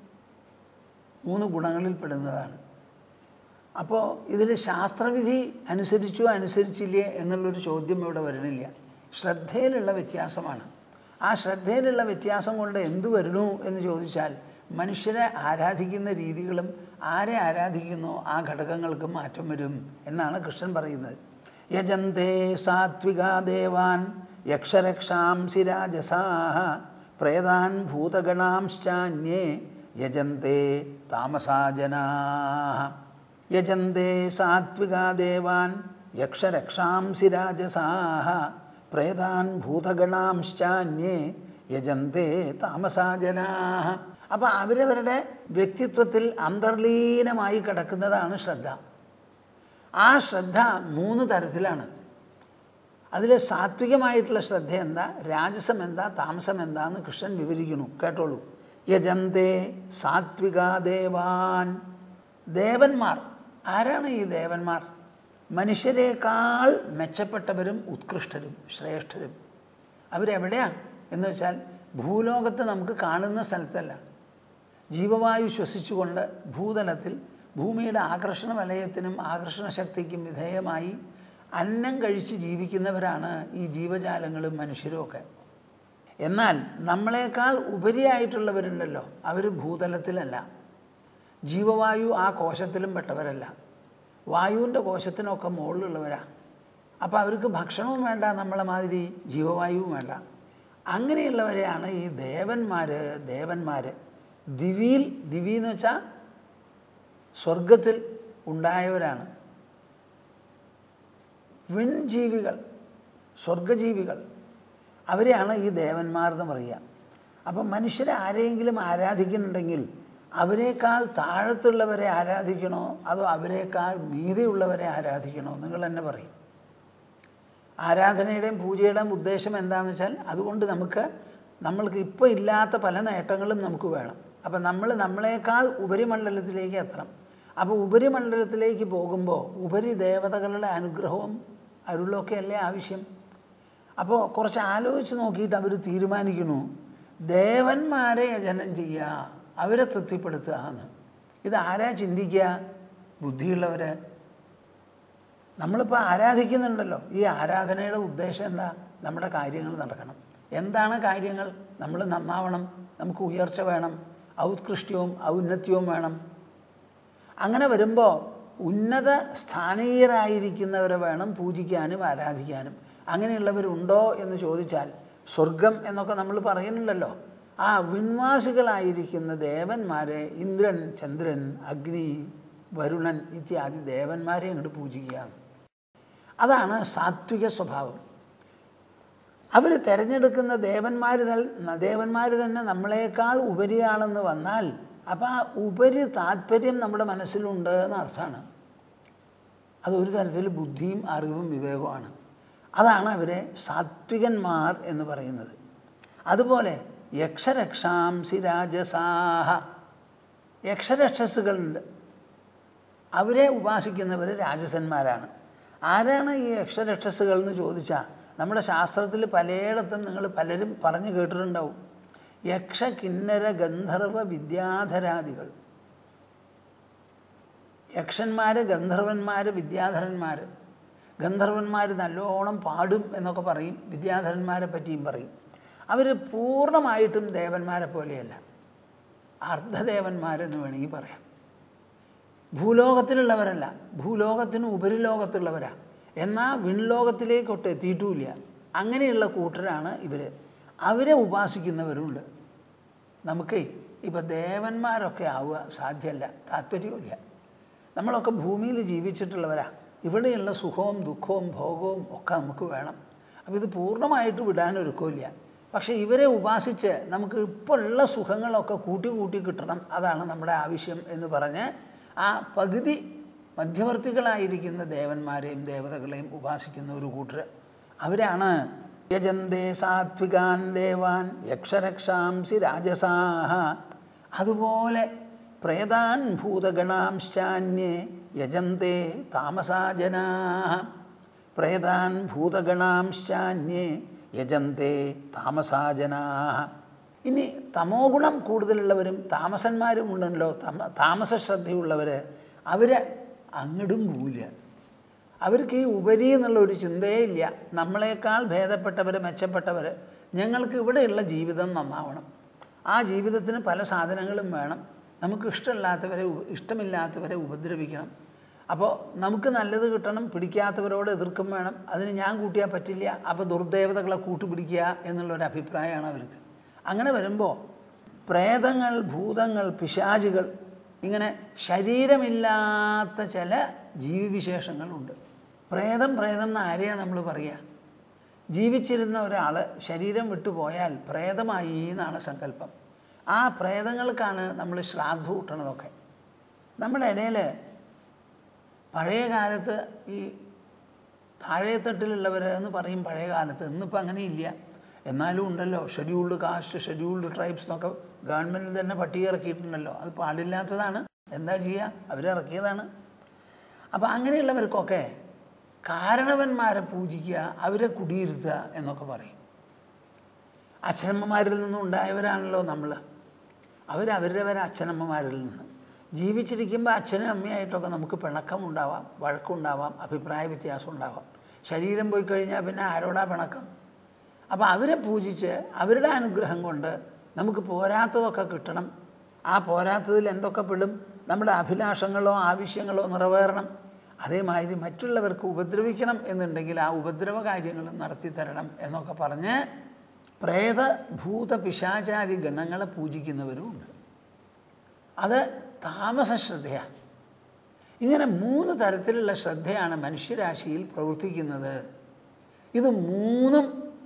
മൂന്ന് ഗുണങ്ങളിൽ പെടുന്നതാണ് അപ്പോൾ ഇതിൽ ശാസ്ത്രവിധി അനുസരിച്ചോ അനുസരിച്ചില്ലേ എന്നുള്ളൊരു ചോദ്യം ഇവിടെ വരണില്ല ശ്രദ്ധയിലുള്ള വ്യത്യാസമാണ് ആ ശ്രദ്ധയിലുള്ള വ്യത്യാസം കൊണ്ട് എന്തു വരുന്നു എന്ന് ചോദിച്ചാൽ മനുഷ്യരെ ആരാധിക്കുന്ന രീതികളും ആരെ ആരാധിക്കുന്നോ ആ ഘടകങ്ങൾക്ക് മാറ്റം വരും എന്നാണ് കൃഷ്ണൻ പറയുന്നത് യജന്തേ സാത്വികാ ദേവാൻ യക്ഷരക്ഷാംസി രാജസാഹ പ്രേതാൻ ഭൂതഗണാംശ്ചാന്യേ യജന്തേ താമസാജനാഹ യജന്തേ സാത്വികാ ദേവാൻ യക്ഷരക്ഷാംസി രാജസാഹ പ്രേതാൻ ഭൂതഗണാംശ്ചാന്യേ യജന്തേ താമസാജനാഹ അപ്പം അവരവരുടെ വ്യക്തിത്വത്തിൽ അന്തർലീനമായി കിടക്കുന്നതാണ് ശ്രദ്ധ ആ ശ്രദ്ധ മൂന്ന് തരത്തിലാണ് അതിൽ സാത്വികമായിട്ടുള്ള ശ്രദ്ധ എന്താ രാജസം എന്താ താമസം എന്താന്ന് കൃഷ്ണൻ വിവരിക്കുന്നു കേട്ടോളൂ യജന്തേ സാത്വിക ദേവാൻ ദേവന്മാർ ആരാണ് ഈ ദേവന്മാർ മനുഷ്യരെക്കാൾ മെച്ചപ്പെട്ടവരും ഉത്കൃഷ്ടരും ശ്രേഷ്ഠരും അവരെവിടെയാണ് എന്ന് വെച്ചാൽ ഭൂലോകത്ത് നമുക്ക് കാണുന്ന സ്ഥലത്തല്ല ജീവവായു ശ്വസിച്ചുകൊണ്ട് ഭൂതലത്തിൽ ഭൂമിയുടെ ആകർഷണ വലയത്തിനും ആകർഷണ ശക്തിക്കും വിധേയമായി അന്നം കഴിച്ച് ജീവിക്കുന്നവരാണ് ഈ ജീവജാലങ്ങളും മനുഷ്യരും ഒക്കെ എന്നാൽ നമ്മളെക്കാൾ ഉപരിയായിട്ടുള്ളവരുണ്ടല്ലോ അവർ ഭൂതലത്തിലല്ല ജീവവായു ആ കോശത്തിലും പെട്ടവരല്ല വായുവിൻ്റെ കോശത്തിനൊക്കെ മുകളിലുള്ളവരാ അപ്പോൾ അവർക്ക് ഭക്ഷണവും വേണ്ട നമ്മളെ മാതിരി ജീവവായുവും വേണ്ട അങ്ങനെയുള്ളവരെയാണ് ഈ ദേവന്മാർ ദേവന്മാർ ദിവിയിൽ ദിവി എന്ന് വെച്ചാൽ സ്വർഗത്തിൽ ഉണ്ടായവരാണ് വിൺജീവികൾ സ്വർഗജീവികൾ അവരെയാണ് ഈ ദേവന്മാർ എന്ന് പറയുക അപ്പം മനുഷ്യരെ ആരെയെങ്കിലും ആരാധിക്കുന്നുണ്ടെങ്കിൽ അവരെക്കാൾ താഴത്തുള്ളവരെ ആരാധിക്കണോ അതോ അവരെക്കാൾ മീതിയുള്ളവരെ ആരാധിക്കണോ നിങ്ങൾ തന്നെ പറയും ആരാധനയുടെയും പൂജയുടെയും ഉദ്ദേശം എന്താണെന്ന് വെച്ചാൽ അതുകൊണ്ട് നമുക്ക് നമ്മൾക്ക് ഇപ്പോൾ ഇല്ലാത്ത പല നേട്ടങ്ങളും നമുക്ക് വേണം അപ്പം നമ്മൾ നമ്മളെക്കാൾ ഉപരിമണ്ഡലത്തിലേക്ക് എത്തണം അപ്പോൾ ഉപരിമണ്ഡലത്തിലേക്ക് പോകുമ്പോൾ ഉപരി ദേവതകളുടെ അനുഗ്രഹവും അരുളൊക്കെ അല്ലേ ആവശ്യം അപ്പോൾ കുറച്ച് ആലോചിച്ച് നോക്കിയിട്ട് അവർ തീരുമാനിക്കുന്നു ദേവന്മാരെ യജനം ചെയ്യുക അവരെ തൃപ്തിപ്പെടുത്തുക എന്ന് ഇത് ആരാ ചിന്തിക്കുക ബുദ്ധിയുള്ളവർ നമ്മളിപ്പോൾ ആരാധിക്കുന്നുണ്ടല്ലോ ഈ ആരാധനയുടെ ഉദ്ദേശം എന്താ നമ്മുടെ കാര്യങ്ങൾ നടക്കണം എന്താണ് കാര്യങ്ങൾ നമ്മൾ നന്നാവണം നമുക്ക് ഉയർച്ച വേണം ഔത്കൃഷ്ടവും ഔന്നത്യവും വേണം അങ്ങനെ വരുമ്പോൾ ഉന്നത സ്ഥാനീയരായിരിക്കുന്നവരെ വേണം പൂജിക്കാനും ആരാധിക്കാനും അങ്ങനെയുള്ളവരുണ്ടോ എന്ന് ചോദിച്ചാൽ സ്വർഗം എന്നൊക്കെ നമ്മൾ പറയുന്നുണ്ടല്ലോ ആ വിൺവാസികളായിരിക്കുന്ന ദേവന്മാരെ ഇന്ദ്രൻ ചന്ദ്രൻ അഗ്നി വരുണൻ ഇത്യാദി ദേവന്മാരെ അങ്ങോട്ട് പൂജിക്കുകയാണ് അതാണ് സാത്വിക സ്വഭാവം അവർ തിരഞ്ഞെടുക്കുന്ന ദേവന്മാർ ദേവന്മാർ തന്നെ നമ്മളെക്കാൾ ഉപരിയാണെന്ന് വന്നാൽ അപ്പം ആ ഉപരി താല്പര്യം നമ്മുടെ മനസ്സിലുണ്ട് എന്ന് അർത്ഥമാണ് അതൊരു തരത്തിൽ ബുദ്ധിയും അറിവും വിവേകവുമാണ് അതാണ് അവരെ സാത്വികന്മാർ എന്ന് പറയുന്നത് അതുപോലെ യക്ഷരക്ഷാംസി രാജസാഹ യക്ഷരക്ഷസുകളുണ്ട് അവരെ ഉപാസിക്കുന്നവർ രാജസന്മാരാണ് ആരാണ് ഈ യക്ഷരക്ഷസുകൾ എന്ന് ചോദിച്ചാൽ നമ്മുടെ ശാസ്ത്രത്തിൽ പലയിടത്തും നിങ്ങൾ പലരും പറഞ്ഞു കേട്ടിട്ടുണ്ടാവും യക്ഷ കിന്നര ഗന്ധർവ വിദ്യാധരാദികൾ യക്ഷന്മാർ ഗന്ധർവന്മാർ വിദ്യാധരന്മാർ ഗന്ധർവന്മാർ നല്ലോണം പാടും എന്നൊക്കെ പറയും വിദ്യാധരന്മാരെ പറ്റിയും പറയും അവർ പൂർണ്ണമായിട്ടും ദേവന്മാരെ പോലെയല്ല അർദ്ധദേവന്മാരെന്ന് വേണമെങ്കിൽ പറയാം ഭൂലോകത്തിലുള്ളവരല്ല ഭൂലോകത്തിന് ഉപരിലോകത്തുള്ളവരാ എന്നാൽ വിൺലോകത്തിലേക്കൊട്ട് എത്തിയിട്ടുമില്ല അങ്ങനെയുള്ള കൂട്ടരാണ് ഇവർ അവരെ ഉപാസിക്കുന്നവരുണ്ട് നമുക്കേ ഇപ്പം ദേവന്മാരൊക്കെ ആവുക സാധ്യമല്ല താല്പര്യമില്ല നമ്മളൊക്കെ ഭൂമിയിൽ ജീവിച്ചിട്ടുള്ളവരാ ഇവിടെയുള്ള സുഖവും ദുഃഖവും ഭോഗവും ഒക്കെ നമുക്ക് വേണം അപ്പോൾ ഇത് പൂർണ്ണമായിട്ട് വിടാനൊരുക്കമില്ല പക്ഷേ ഇവരെ ഉപാസിച്ച് നമുക്ക് ഇപ്പോൾ ഉള്ള സുഖങ്ങളൊക്കെ കൂട്ടി കൂട്ടി കിട്ടണം അതാണ് നമ്മുടെ ആവശ്യം എന്ന് പറഞ്ഞ് ആ പകുതി മധ്യവർത്തികളായിരിക്കുന്ന ദേവന്മാരെയും ദേവതകളെയും ഉപാസിക്കുന്ന ഒരു കൂട്ടർ അവരാണ് യജന്തേ സാത്വികാൻ ദേവാൻ യക്ഷരക്ഷാംസി രാജസാഹ അതുപോലെ പ്രേതാൻ ഭൂതഗണാംശാന്യേ യജന്തേ താമസാജനാ പ്രേതാൻ ഭൂതഗണാംശാന്യേ യജന്തേ താമസാജനാ ഇനി തമോ ഗുണം കൂടുതലുള്ളവരും താമസന്മാരും ഉണ്ടല്ലോ തമ താമസ ശ്രദ്ധയുള്ളവർ അവർ അങ്ങടും പോവില്ല അവർക്ക് ഈ ഉപരി എന്നുള്ള ഒരു ചിന്തയേ ഇല്ല നമ്മളെക്കാൾ ഭേദപ്പെട്ടവർ മെച്ചപ്പെട്ടവർ ഞങ്ങൾക്ക് ഇവിടെയുള്ള ജീവിതം നന്നാവണം ആ ജീവിതത്തിന് പല സാധനങ്ങളും വേണം നമുക്ക് ഇഷ്ടമില്ലാത്തവരെ ഉപ- ഇഷ്ടമില്ലാത്തവരെ ഉപദ്രവിക്കണം അപ്പോൾ നമുക്ക് നല്ലത് കിട്ടണം പിടിക്കാത്തവരോട് എതിർക്കും വേണം അതിന് ഞാൻ കൂട്ടിയാൽ പറ്റില്ല അപ്പോൾ ദുർദേവതകളെ കൂട്ടുപിടിക്കുക എന്നുള്ളൊരു അഭിപ്രായമാണ് അവർക്ക് അങ്ങനെ വരുമ്പോൾ പ്രേതങ്ങൾ ഭൂതങ്ങൾ പിശാചുകൾ ഇങ്ങനെ ശരീരമില്ലാത്ത ചില ജീവിവിശേഷങ്ങളുണ്ട് പ്രേതം പ്രേതം എന്ന് ആരെയാണ് നമ്മൾ പറയുക ജീവിച്ചിരുന്ന ഒരാൾ ശരീരം വിട്ടുപോയാൽ പ്രേതമായി എന്നാണ് സങ്കല്പം ആ പ്രേതങ്ങൾക്കാണ് നമ്മൾ ശ്രാദ്ധ കൂട്ടണതൊക്കെ നമ്മുടെ ഇടയിൽ പഴയ കാലത്ത് ഈ താഴെത്തട്ടിലുള്ളവർ എന്ന് പറയും പഴയ കാലത്ത് ഇന്നിപ്പോൾ അങ്ങനെയില്ല എന്നാലും ഉണ്ടല്ലോ ഷെഡ്യൂൾഡ് കാസ്റ്റ് ഷെഡ്യൂൾഡ് ട്രൈബ്സ് എന്നൊക്കെ ഗവൺമെൻറ് തന്നെ പട്ടിക ഇറക്കിയിട്ടുണ്ടല്ലോ അത് പാടില്ലാത്തതാണ് എന്താ ചെയ്യുക അവരിറക്കിയതാണ് അപ്പോൾ അങ്ങനെയുള്ളവർക്കൊക്കെ കാരണവന്മാരെ പൂജിക്കുക അവരെ കുടിയിരുത്തുക എന്നൊക്കെ പറയും അച്ഛനമ്മമാരിൽ നിന്നും ഉണ്ടായവരാണല്ലോ നമ്മൾ അവരവരവരെ അച്ഛനമ്മമാരിൽ നിന്ന് ജീവിച്ചിരിക്കുമ്പോൾ അച്ഛനും അമ്മയായിട്ടൊക്കെ നമുക്ക് പിണക്കം ഉണ്ടാവാം വഴക്കുണ്ടാവാം അഭിപ്രായ വ്യത്യാസം ഉണ്ടാവാം ശരീരം പോയി കഴിഞ്ഞാൽ പിന്നെ ആരോടാ പിണക്കം അപ്പോൾ അവരെ പൂജിച്ച് അവരുടെ അനുഗ്രഹം കൊണ്ട് നമുക്ക് പോരാത്തതൊക്കെ കിട്ടണം ആ പോരാത്തതിൽ എന്തൊക്കെ പെടും നമ്മുടെ അഭിലാഷങ്ങളോ ആവശ്യങ്ങളോ നിറവേറണം അതേമാതിരി മറ്റുള്ളവർക്ക് ഉപദ്രവിക്കണം എന്നുണ്ടെങ്കിൽ ആ ഉപദ്രവ കാര്യങ്ങൾ നടത്തി തരണം എന്നൊക്കെ പറഞ്ഞ് പ്രേത ഭൂത പിശാചാരി ഗണങ്ങളെ പൂജിക്കുന്നവരുമുണ്ട് അത് താമസ ശ്രദ്ധയാണ് ഇങ്ങനെ മൂന്ന് തരത്തിലുള്ള ശ്രദ്ധയാണ് മനുഷ്യരാശിയിൽ പ്രവർത്തിക്കുന്നത് ഇത് മൂന്നും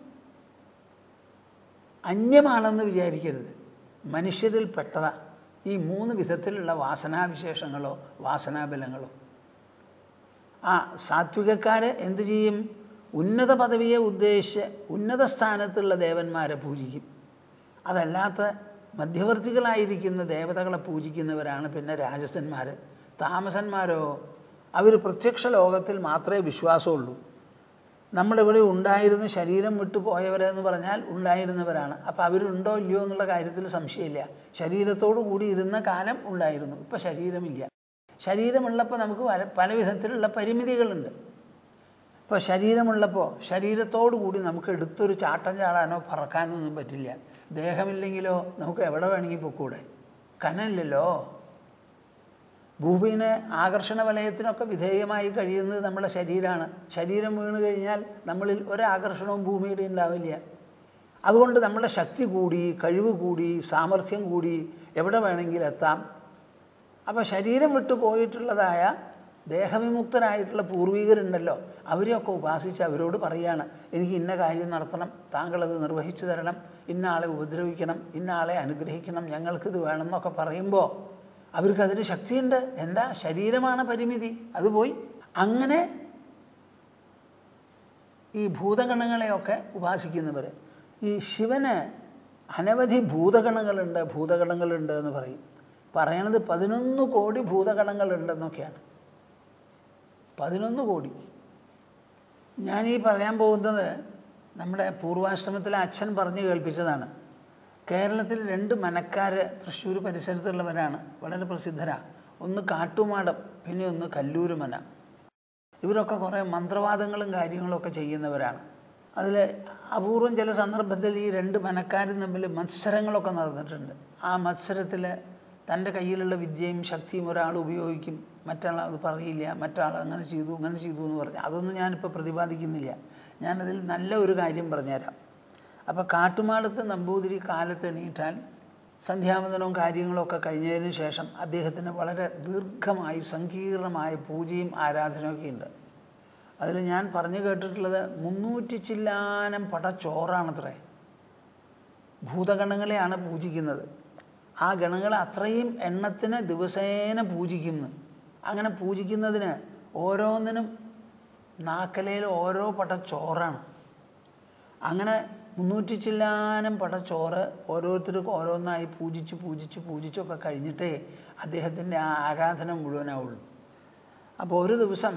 അന്യമാണെന്ന് വിചാരിക്കരുത് മനുഷ്യരിൽ പെട്ടതാ ഈ മൂന്ന് വിധത്തിലുള്ള വാസനാവിശേഷങ്ങളോ വാസനാബലങ്ങളോ ആ സാത്വികക്കാർ എന്ത് ചെയ്യും ഉന്നത പദവിയെ ഉദ്ദേശിച്ച് ഉന്നത സ്ഥാനത്തുള്ള ദേവന്മാരെ പൂജിക്കും അതല്ലാത്ത മധ്യവർത്തികളായിരിക്കുന്ന ദേവതകളെ പൂജിക്കുന്നവരാണ് പിന്നെ രാജസന്മാർ താമസന്മാരോ അവർ പ്രത്യക്ഷ ലോകത്തിൽ മാത്രമേ വിശ്വാസമുള്ളൂ നമ്മളിവിടെ ഉണ്ടായിരുന്ന ശരീരം വിട്ടു പോയവരെന്ന് പറഞ്ഞാൽ ഉണ്ടായിരുന്നവരാണ് അപ്പോൾ അവരുണ്ടോ ഇല്ലയോ എന്നുള്ള കാര്യത്തിൽ സംശയമില്ല ശരീരത്തോടു കൂടി ഇരുന്ന കാലം ഉണ്ടായിരുന്നു ഇപ്പോൾ ശരീരമില്ല ശരീരമുള്ളപ്പോൾ നമുക്ക് പല പല വിധത്തിലുള്ള പരിമിതികളുണ്ട് ഇപ്പോൾ ശരീരമുള്ളപ്പോൾ ശരീരത്തോടു കൂടി നമുക്ക് എടുത്തൊരു ചാട്ടം ചാടാനോ പറക്കാനോ ഒന്നും പറ്റില്ല ദേഹമില്ലെങ്കിലോ നമുക്ക് എവിടെ വേണമെങ്കിൽ പൊക്കൂടെ കനമില്ലല്ലോ ഭൂമിനെ ആകർഷണ വലയത്തിനൊക്കെ വിധേയമായി കഴിയുന്നത് നമ്മുടെ ശരീരമാണ് ശരീരം വീണ് കഴിഞ്ഞാൽ നമ്മളിൽ ഒരാകർഷണവും ഭൂമിയുടെ ഉണ്ടാവില്ല അതുകൊണ്ട് നമ്മുടെ ശക്തി കൂടി കഴിവ് കൂടി സാമർഥ്യം കൂടി എവിടെ വേണമെങ്കിലും എത്താം അപ്പോൾ ശരീരം വിട്ടു പോയിട്ടുള്ളതായ ദേഹവിമുക്തരായിട്ടുള്ള പൂർവികരുണ്ടല്ലോ അവരെയൊക്കെ ഉപാസിച്ച് അവരോട് പറയുകയാണ് എനിക്ക് ഇന്ന കാര്യം നടത്തണം താങ്കളത് നിർവഹിച്ചു തരണം ഇന്ന ആളെ ഉപദ്രവിക്കണം ഇന്ന ആളെ അനുഗ്രഹിക്കണം ഞങ്ങൾക്കിത് വേണം എന്നൊക്കെ പറയുമ്പോൾ അവർക്കതിന് ശക്തിയുണ്ട് എന്താ ശരീരമാണ് പരിമിതി അത് പോയി അങ്ങനെ ഈ ഭൂതഗണങ്ങളെയൊക്കെ ഉപാസിക്കുന്നവർ ഈ ശിവന് അനവധി ഭൂതഗണങ്ങളുണ്ട് ഭൂതഗണങ്ങളുണ്ട് എന്ന് പറയും പറയണത് പതിനൊന്ന് കോടി ഭൂതഗണങ്ങളുണ്ടെന്നൊക്കെയാണ് പതിനൊന്ന് കോടി ഞാൻ ഈ പറയാൻ പോകുന്നത് നമ്മുടെ പൂർവാശ്രമത്തിലെ അച്ഛൻ പറഞ്ഞു കേൾപ്പിച്ചതാണ് കേരളത്തിൽ രണ്ട് മനക്കാർ തൃശ്ശൂർ പരിസരത്തുള്ളവരാണ് വളരെ പ്രസിദ്ധരാണ് ഒന്ന് കാട്ടുമാടം പിന്നെ ഒന്ന് കല്ലൂര് മന ഇവരൊക്കെ കുറേ മന്ത്രവാദങ്ങളും കാര്യങ്ങളൊക്കെ ചെയ്യുന്നവരാണ് അതിൽ അപൂർവം ചില സന്ദർഭത്തിൽ ഈ രണ്ട് മനക്കാരും തമ്മിൽ മത്സരങ്ങളൊക്കെ നടന്നിട്ടുണ്ട് ആ മത്സരത്തിൽ തൻ്റെ കയ്യിലുള്ള വിദ്യയും ശക്തിയും ഒരാൾ ഉപയോഗിക്കും മറ്റാൾ അത് പറയില്ല മറ്റാൾ അങ്ങനെ ചെയ്തു അങ്ങനെ ചെയ്തു എന്ന് പറഞ്ഞു അതൊന്നും ഞാനിപ്പോൾ പ്രതിപാദിക്കുന്നില്ല ഞാനതിൽ നല്ല ഒരു കാര്യം പറഞ്ഞുതരാം അപ്പോൾ കാട്ടുമാടത്ത് നമ്പൂതിരി കാലത്ത് എണീറ്റാൽ സന്ധ്യാവന്തനവും കാര്യങ്ങളൊക്കെ കഴിഞ്ഞതിന് ശേഷം അദ്ദേഹത്തിന് വളരെ ദീർഘമായി സങ്കീർണമായ പൂജയും ആരാധനയൊക്കെ ഉണ്ട് അതിൽ ഞാൻ പറഞ്ഞു കേട്ടിട്ടുള്ളത് മുന്നൂറ്റി ചില്ലാനം പടച്ചോറാണത്രേ ഭൂതഗണങ്ങളെയാണ് പൂജിക്കുന്നത് ആ ഗണങ്ങളെ അത്രയും എണ്ണത്തിന് ദിവസേന പൂജിക്കുന്നു അങ്ങനെ പൂജിക്കുന്നതിന് ഓരോന്നിനും നാക്കലയിൽ ഓരോ പടച്ചോറാണ് അങ്ങനെ മുന്നൂറ്റി ചില്ലാനം പടച്ചോറ് ഓരോരുത്തർക്കും ഓരോന്നായി പൂജിച്ച് പൂജിച്ച് പൂജിച്ചൊക്കെ കഴിഞ്ഞിട്ടേ അദ്ദേഹത്തിൻ്റെ ആ ആരാധന മുഴുവനാവുള്ളൂ അപ്പോൾ ഒരു ദിവസം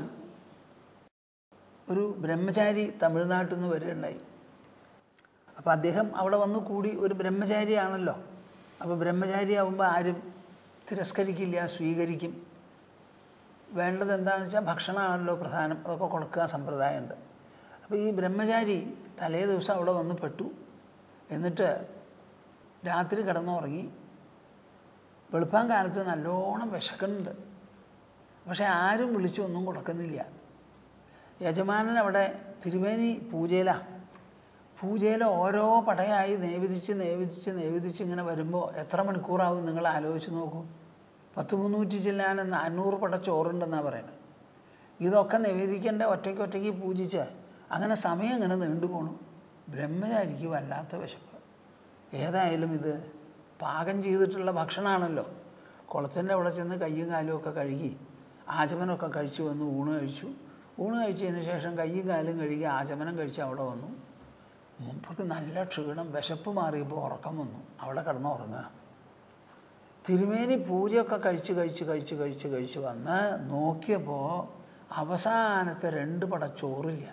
ഒരു ബ്രഹ്മചാരി തമിഴ്നാട്ടിൽ നിന്ന് വരികയുണ്ടായി അപ്പോൾ അദ്ദേഹം അവിടെ വന്ന് കൂടി ഒരു ബ്രഹ്മചാരിയാണല്ലോ അപ്പോൾ ബ്രഹ്മചാരി ആകുമ്പോൾ ആരും തിരസ്കരിക്കില്ല സ്വീകരിക്കും വേണ്ടത് എന്താണെന്ന് വെച്ചാൽ ഭക്ഷണമാണല്ലോ പ്രധാനം അതൊക്കെ കൊടുക്കുക സമ്പ്രദായമുണ്ട് അപ്പോൾ ഈ ബ്രഹ്മചാരി തലേ ദിവസം അവിടെ വന്ന് പെട്ടു എന്നിട്ട് രാത്രി കിടന്നുറങ്ങി വെളുപ്പാൻ കാലത്ത് നല്ലോണം വിശക്കുന്നുണ്ട് പക്ഷെ ആരും വിളിച്ചൊന്നും കൊടുക്കുന്നില്ല യജമാനൻ അവിടെ തിരുമേനി പൂജയിലാണ് പൂജയിൽ ഓരോ പടയായി നേവിതിച്ച് നേവിതിച്ച് നേവിതിച്ച് ഇങ്ങനെ വരുമ്പോൾ എത്ര മണിക്കൂറാവും നിങ്ങൾ ആലോചിച്ച് നോക്കൂ പത്ത് മുന്നൂറ്റി ചില്ലാൻ നാനൂറ് പട ചോറുണ്ടെന്നാണ് പറയുന്നത് ഇതൊക്കെ നിവേദിക്കേണ്ട ഒറ്റയ്ക്ക് ഒറ്റയ്ക്ക് പൂജിച്ച് അങ്ങനെ സമയം ഇങ്ങനെ നീണ്ടു പോണു ബ്രഹ്മചാരിക്ക് വല്ലാത്ത വിശപ്പ് ഏതായാലും ഇത് പാകം ചെയ്തിട്ടുള്ള ഭക്ഷണമാണല്ലോ കുളത്തിൻ്റെ അവിടെ ചെന്ന് കയ്യും കാലും ഒക്കെ കഴുകി ആചമനമൊക്കെ കഴിച്ചു വന്ന് ഊണ് കഴിച്ചു ഊണ് കഴിച്ചതിന് ശേഷം കയ്യും കാലും കഴുകി ആചമനം കഴിച്ച് അവിടെ വന്നു മുമ്പ് നല്ല ക്ഷീണം വിശപ്പ് മാറിയപ്പോൾ ഉറക്കം വന്നു അവിടെ കിടന്ന് ഉറങ്ങുക തിരുമേനി പൂജയൊക്കെ കഴിച്ച് കഴിച്ച് കഴിച്ച് കഴിച്ച് കഴിച്ച് വന്ന് നോക്കിയപ്പോൾ അവസാനത്തെ രണ്ട് പട ചോറില്ല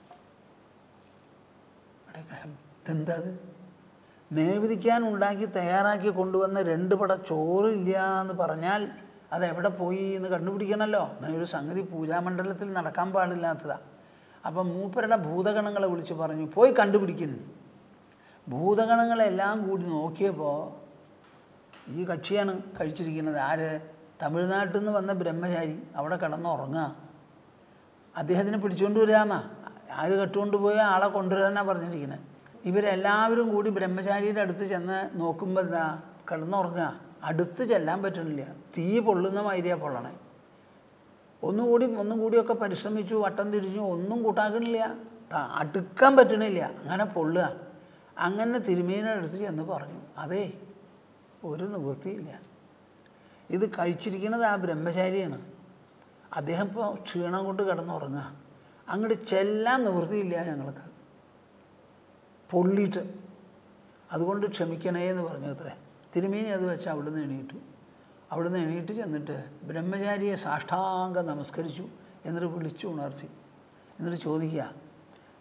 ഇതെന്താ നേവതിക്കാൻ ഉണ്ടാക്കി തയ്യാറാക്കി കൊണ്ടുവന്ന രണ്ട് പട ചോറില്ല എന്ന് പറഞ്ഞാൽ അത് എവിടെ പോയി എന്ന് കണ്ടുപിടിക്കണമല്ലോ അങ്ങനെ ഒരു സംഗതി പൂജാമണ്ഡലത്തിൽ നടക്കാൻ പാടില്ലാത്തതാ അപ്പം മൂപ്പരുടെ ഭൂതഗണങ്ങളെ വിളിച്ച് പറഞ്ഞു പോയി കണ്ടുപിടിക്കുന്നു ഭൂതഗണങ്ങളെല്ലാം കൂടി നോക്കിയപ്പോൾ ഈ കക്ഷിയാണ് കഴിച്ചിരിക്കുന്നത് ആര് തമിഴ്നാട്ടിൽ നിന്ന് വന്ന ബ്രഹ്മചാരി അവിടെ കിടന്ന് ഉറങ്ങുക അദ്ദേഹത്തിനെ പിടിച്ചുകൊണ്ട് വരികയെന്നാ ആര് കെട്ടുകൊണ്ട് പോയി ആളെ കൊണ്ടുവരാനാണ് പറഞ്ഞിരിക്കുന്നത് ഇവരെല്ലാവരും കൂടി ബ്രഹ്മചാരിയുടെ അടുത്ത് ചെന്ന് നോക്കുമ്പോൾ എന്താ കിടന്നുറങ്ങുക അടുത്ത് ചെല്ലാൻ പറ്റണില്ല തീ പൊള്ളുന്ന മാതിരിയാണ് പൊള്ളണേ ഒന്നുകൂടി ഒന്നും കൂടിയൊക്കെ പരിശ്രമിച്ചു വട്ടം തിരിഞ്ഞു ഒന്നും കൂട്ടാക്കണില്ല ത- അടുക്കാൻ പറ്റണില്ല അങ്ങനെ പൊള്ളുക അങ്ങനെ തിരുമേനിയുടെ അടുത്ത് ചെന്ന് പറഞ്ഞു അതേ ഒരു നിവൃത്തിയില്ല ഇത് കഴിച്ചിരിക്കുന്നത് ആ ബ്രഹ്മചാരിയാണ് അദ്ദേഹം ഇപ്പോൾ ക്ഷീണം കൊണ്ട് കിടന്നുറങ്ങുക അങ്ങോട്ട് ചെല്ലാൻ നിവൃത്തിയില്ല ഞങ്ങൾക്ക് പൊള്ളിയിട്ട് അതുകൊണ്ട് ക്ഷമിക്കണേ എന്ന് പറഞ്ഞു അത്രേ തിരുമേനി അത് വെച്ച് അവിടുന്ന് എണീറ്റു അവിടുന്ന് എണീറ്റ് ചെന്നിട്ട് ബ്രഹ്മചാരിയെ സാഷ്ടാംഗം നമസ്കരിച്ചു എന്നിട്ട് വിളിച്ചു ഉണർത്തി എന്നിട്ട് ചോദിക്കുക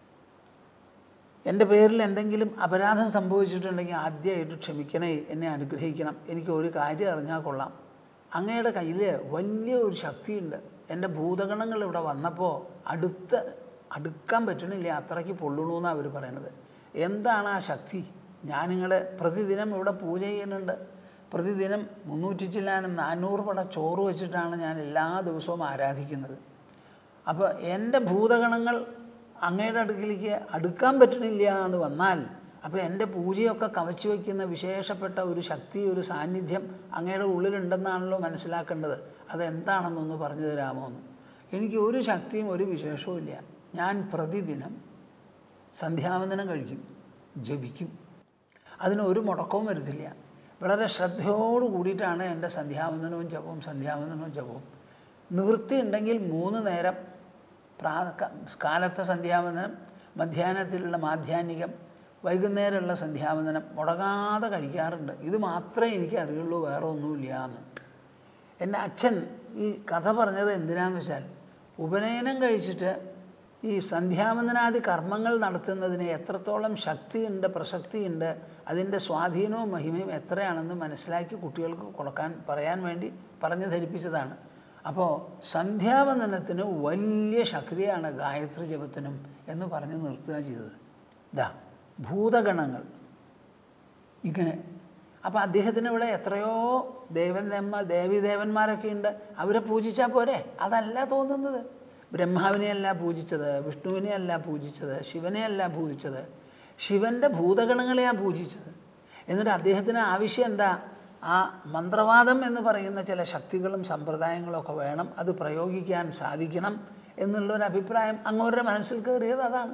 എൻ്റെ പേരിൽ എന്തെങ്കിലും അപരാധം സംഭവിച്ചിട്ടുണ്ടെങ്കിൽ ആദ്യമായിട്ട് ക്ഷമിക്കണേ എന്നെ അനുഗ്രഹിക്കണം എനിക്ക് ഒരു കാര്യം അറിഞ്ഞാൽ കൊള്ളാം അങ്ങയുടെ കയ്യിൽ വലിയ ഒരു ശക്തിയുണ്ട് എൻ്റെ ഭൂതഗണങ്ങൾ ഇവിടെ വന്നപ്പോൾ അടുത്ത് അടുക്കാൻ പറ്റണില്ല അത്രയ്ക്ക് പൊള്ളണു എന്നാണ് അവർ പറയണത് എന്താണ് ആ ശക്തി ഞാൻ നിങ്ങളെ പ്രതിദിനം ഇവിടെ പൂജ ചെയ്യുന്നുണ്ട് പ്രതിദിനം മുന്നൂറ്റി ചില്ലാനും നാനൂറ് പട ചോറ് വെച്ചിട്ടാണ് ഞാൻ എല്ലാ ദിവസവും ആരാധിക്കുന്നത് അപ്പോൾ എൻ്റെ ഭൂതഗണങ്ങൾ അങ്ങയുടെ അടുക്കിലേക്ക് അടുക്കാൻ പറ്റണില്ല എന്ന് വന്നാൽ അപ്പോൾ എൻ്റെ പൂജയൊക്കെ കവച്ചു വയ്ക്കുന്ന വിശേഷപ്പെട്ട ഒരു ശക്തി ഒരു സാന്നിധ്യം അങ്ങയുടെ ഉള്ളിലുണ്ടെന്നാണല്ലോ മനസ്സിലാക്കേണ്ടത് അതെന്താണെന്നൊന്ന് പറഞ്ഞു തരാമോ എന്ന് എനിക്ക് ഒരു ശക്തിയും ഒരു വിശേഷവും ഇല്ല ഞാൻ പ്രതിദിനം സന്ധ്യാവന്ദനം കഴിക്കും ജപിക്കും അതിന് ഒരു മുടക്കവും വരുത്തില്ല വളരെ ശ്രദ്ധയോട് കൂടിയിട്ടാണ് എൻ്റെ സന്ധ്യാവന്ദനവും ജപവും സന്ധ്യാവന്ദനവും ജപവും നിവൃത്തി ഉണ്ടെങ്കിൽ മൂന്ന് നേരം പ്രാ കാലത്തെ സന്ധ്യാവന്ദനം മധ്യാഹ്നത്തിലുള്ള മാധ്യാഹ്നികം വൈകുന്നേരമുള്ള സന്ധ്യാവന്ദനം മുടങ്ങാതെ കഴിക്കാറുണ്ട് ഇത് മാത്രമേ എനിക്ക് അറിയുള്ളൂ വേറെ ഒന്നുമില്ല എന്ന് എൻ്റെ അച്ഛൻ ഈ കഥ പറഞ്ഞത് എന്തിനാന്ന് വെച്ചാൽ ഉപനയനം കഴിച്ചിട്ട് ഈ സന്ധ്യാവന്ദനാദി കർമ്മങ്ങൾ നടത്തുന്നതിന് എത്രത്തോളം ശക്തിയുണ്ട് പ്രസക്തിയുണ്ട് അതിൻ്റെ സ്വാധീനവും മഹിമയും എത്രയാണെന്ന് മനസ്സിലാക്കി കുട്ടികൾക്ക് കൊടുക്കാൻ പറയാൻ വേണ്ടി പറഞ്ഞു ധരിപ്പിച്ചതാണ് അപ്പോൾ സന്ധ്യാവന്ദനത്തിന് വലിയ ശക്തിയാണ് ഗായത്രി ജപത്തിനും എന്ന് പറഞ്ഞ് നിർത്തുക ചെയ്തത് ഇതാ ഭൂതഗണങ്ങൾ ഇങ്ങനെ അപ്പോൾ അദ്ദേഹത്തിന് ഇവിടെ എത്രയോ ദേവന്മാർ ദേവീദേവന്മാരൊക്കെ ഉണ്ട് അവരെ പൂജിച്ചാൽ പോരെ അതല്ല തോന്നുന്നത് ബ്രഹ്മാവിനെയല്ല പൂജിച്ചത് വിഷ്ണുവിനെയല്ല പൂജിച്ചത് ശിവനെയല്ല പൂജിച്ചത് ശിവൻ്റെ ഭൂതഗണങ്ങളെയാണ് പൂജിച്ചത് എന്നിട്ട് അദ്ദേഹത്തിന് ആവശ്യം എന്താ ആ മന്ത്രവാദം എന്ന് പറയുന്ന ചില ശക്തികളും സമ്പ്രദായങ്ങളും ഒക്കെ വേണം അത് പ്രയോഗിക്കാൻ സാധിക്കണം എന്നുള്ളൊരു അഭിപ്രായം അങ്ങോരുടെ മനസ്സിൽ കയറിയത് അതാണ്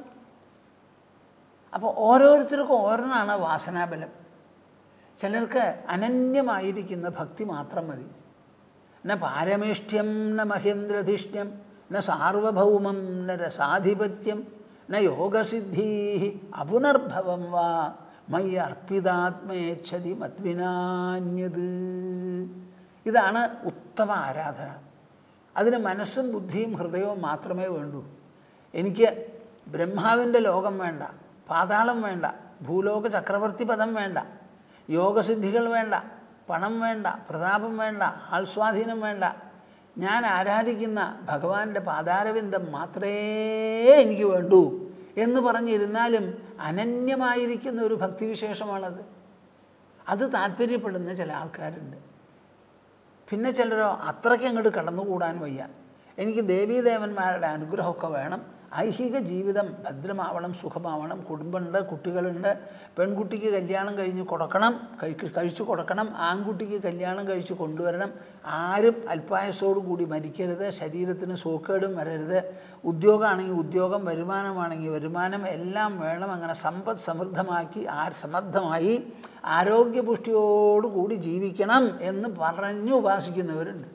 അപ്പോൾ ഓരോരുത്തർക്കും ഓരോന്നാണ് വാസനാബലം ചിലർക്ക് അനന്യമായിരിക്കുന്ന ഭക്തി മാത്രം മതി ന പാരമേഷ്ട്യം ന മഹേന്ദ്രധിഷ്ണ്യം ന സാർവഭൗമം ന രസാധിപത്യം ന യോഗസിദ്ധീ അപുനർഭവം വാ മൈ അർപ്പിതാത്മേച്ഛതി മദ്വിനാന്യത് ഇതാണ് ഉത്തമ ആരാധന അതിന് മനസ്സും ബുദ്ധിയും ഹൃദയവും മാത്രമേ വേണ്ടൂ എനിക്ക് ബ്രഹ്മാവിൻ്റെ ലോകം വേണ്ട പാതാളം വേണ്ട ഭൂലോക ചക്രവർത്തി പദം വേണ്ട യോഗസിദ്ധികൾ വേണ്ട പണം വേണ്ട പ്രതാപം വേണ്ട ആൾസ്വാധീനം വേണ്ട ഞാൻ ആരാധിക്കുന്ന ഭഗവാന്റെ പാതാരവിന്ദം മാത്രമേ എനിക്ക് വേണ്ടൂ എന്ന് പറഞ്ഞിരുന്നാലും അനന്യമായിരിക്കുന്ന ഒരു ഭക്തിവിശേഷമാണത് അത് താല്പര്യപ്പെടുന്ന ചില ആൾക്കാരുണ്ട് പിന്നെ ചിലരോ അത്രയ്ക്ക് അങ്ങോട്ട് കടന്നുകൂടാൻ വയ്യ എനിക്ക് ദേവീദേവന്മാരുടെ അനുഗ്രഹമൊക്കെ വേണം ഐഹിക ജീവിതം ഭദ്രമാവണം സുഖമാവണം കുടുംബമുണ്ട് കുട്ടികളുണ്ട് പെൺകുട്ടിക്ക് കല്യാണം കഴിഞ്ഞ് കൊടുക്കണം കഴിച്ച് കഴിച്ചു കൊടുക്കണം ആൺകുട്ടിക്ക് കല്യാണം കഴിച്ച് കൊണ്ടുവരണം ആരും അല്പായസോടു കൂടി മരിക്കരുത് ശരീരത്തിന് സോക്കേടും വരരുത് ഉദ്യോഗമാണെങ്കിൽ ഉദ്യോഗം വരുമാനമാണെങ്കിൽ വരുമാനം എല്ലാം വേണം അങ്ങനെ സമ്പദ് സമൃദ്ധമാക്കി ആ സമർത്ഥമായി ആരോഗ്യപുഷ്ടിയോടുകൂടി ജീവിക്കണം എന്ന് പറഞ്ഞു ഉപാസിക്കുന്നവരുണ്ട്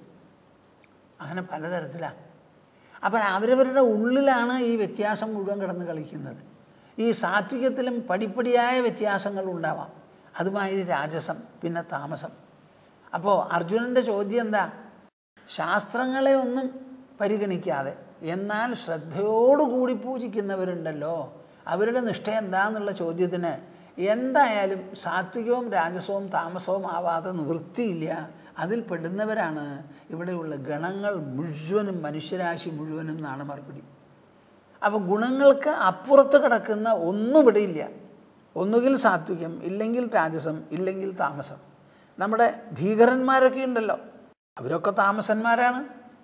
അങ്ങനെ പലതരത്തിലാണ് അപ്പം അവരവരുടെ ഉള്ളിലാണ് ഈ വ്യത്യാസം മുഴുവൻ കിടന്ന് കളിക്കുന്നത് ഈ സാത്വികത്തിലും പടിപ്പടിയായ വ്യത്യാസങ്ങൾ ഉണ്ടാവാം അതുമാതിരി രാജസം പിന്നെ താമസം അപ്പോൾ അർജുനൻ്റെ ചോദ്യം എന്താ ശാസ്ത്രങ്ങളെ ഒന്നും പരിഗണിക്കാതെ എന്നാൽ ശ്രദ്ധയോടുകൂടി പൂജിക്കുന്നവരുണ്ടല്ലോ അവരുടെ നിഷ്ഠ എന്താന്നുള്ള ചോദ്യത്തിന് എന്തായാലും സാത്വികവും രാജസവും താമസവും ആവാതെ നിവൃത്തിയില്ല അതിൽ പെടുന്നവരാണ് ഇവിടെയുള്ള ഗണങ്ങൾ മുഴുവനും മനുഷ്യരാശി മുഴുവനും എന്നാണ് മറുപടി അപ്പോൾ ഗുണങ്ങൾക്ക് അപ്പുറത്ത് കിടക്കുന്ന ഒന്നും ഇവിടെ ഇല്ല ഒന്നുകിൽ സാത്വികം ഇല്ലെങ്കിൽ രാജസം ഇല്ലെങ്കിൽ താമസം നമ്മുടെ ഭീകരന്മാരൊക്കെ ഉണ്ടല്ലോ അവരൊക്കെ താമസന്മാരാണ്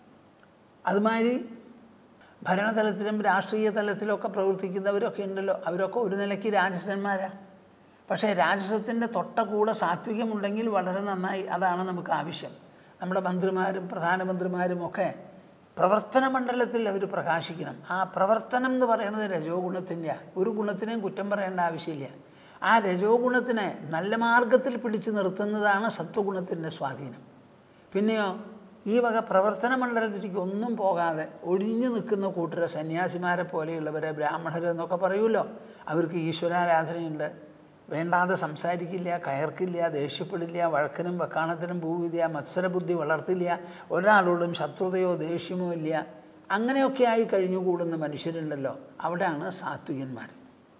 അതുമാതിരി ഭരണതലത്തിലും രാഷ്ട്രീയ തലത്തിലൊക്കെ പ്രവർത്തിക്കുന്നവരൊക്കെ ഉണ്ടല്ലോ അവരൊക്കെ ഒരു നിലയ്ക്ക് രാജസന്മാരാണ് പക്ഷേ രാജസത്തിൻ്റെ തൊട്ട കൂടെ സാത്വികമുണ്ടെങ്കിൽ വളരെ നന്നായി അതാണ് നമുക്ക് ആവശ്യം നമ്മുടെ മന്ത്രിമാരും പ്രധാനമന്ത്രിമാരും ഒക്കെ പ്രവർത്തന മണ്ഡലത്തിൽ അവർ പ്രകാശിക്കണം ആ പ്രവർത്തനം എന്ന് പറയുന്നത് രജോ ഗുണത്തിൻ്റെ ഒരു ഗുണത്തിനെയും കുറ്റം പറയേണ്ട ആവശ്യമില്ല ആ രജോ ഗുണത്തിനെ നല്ല മാർഗത്തിൽ പിടിച്ചു നിർത്തുന്നതാണ് സത്വഗുണത്തിൻ്റെ സ്വാധീനം പിന്നെയോ ഈ വക പ്രവർത്തന മണ്ഡലത്തിലേക്ക് ഒന്നും പോകാതെ ഒഴിഞ്ഞു നിൽക്കുന്ന കൂട്ടരെ സന്യാസിമാരെ പോലെയുള്ളവരെ ബ്രാഹ്മണർ എന്നൊക്കെ പറയുമല്ലോ അവർക്ക് ഈശ്വരാരാധനയുണ്ട് വേണ്ടാതെ സംസാരിക്കില്ല കയർക്കില്ല ദേഷ്യപ്പെടില്ല വഴക്കിനും വക്കാണത്തിനും പോവില്ല മത്സരബുദ്ധി വളർത്തില്ല ഒരാളോടും ശത്രുതയോ ദേഷ്യമോ ഇല്ല അങ്ങനെയൊക്കെ ആയി കഴിഞ്ഞുകൂടുന്ന മനുഷ്യരുണ്ടല്ലോ അവിടെയാണ് സാത്വികന്മാർ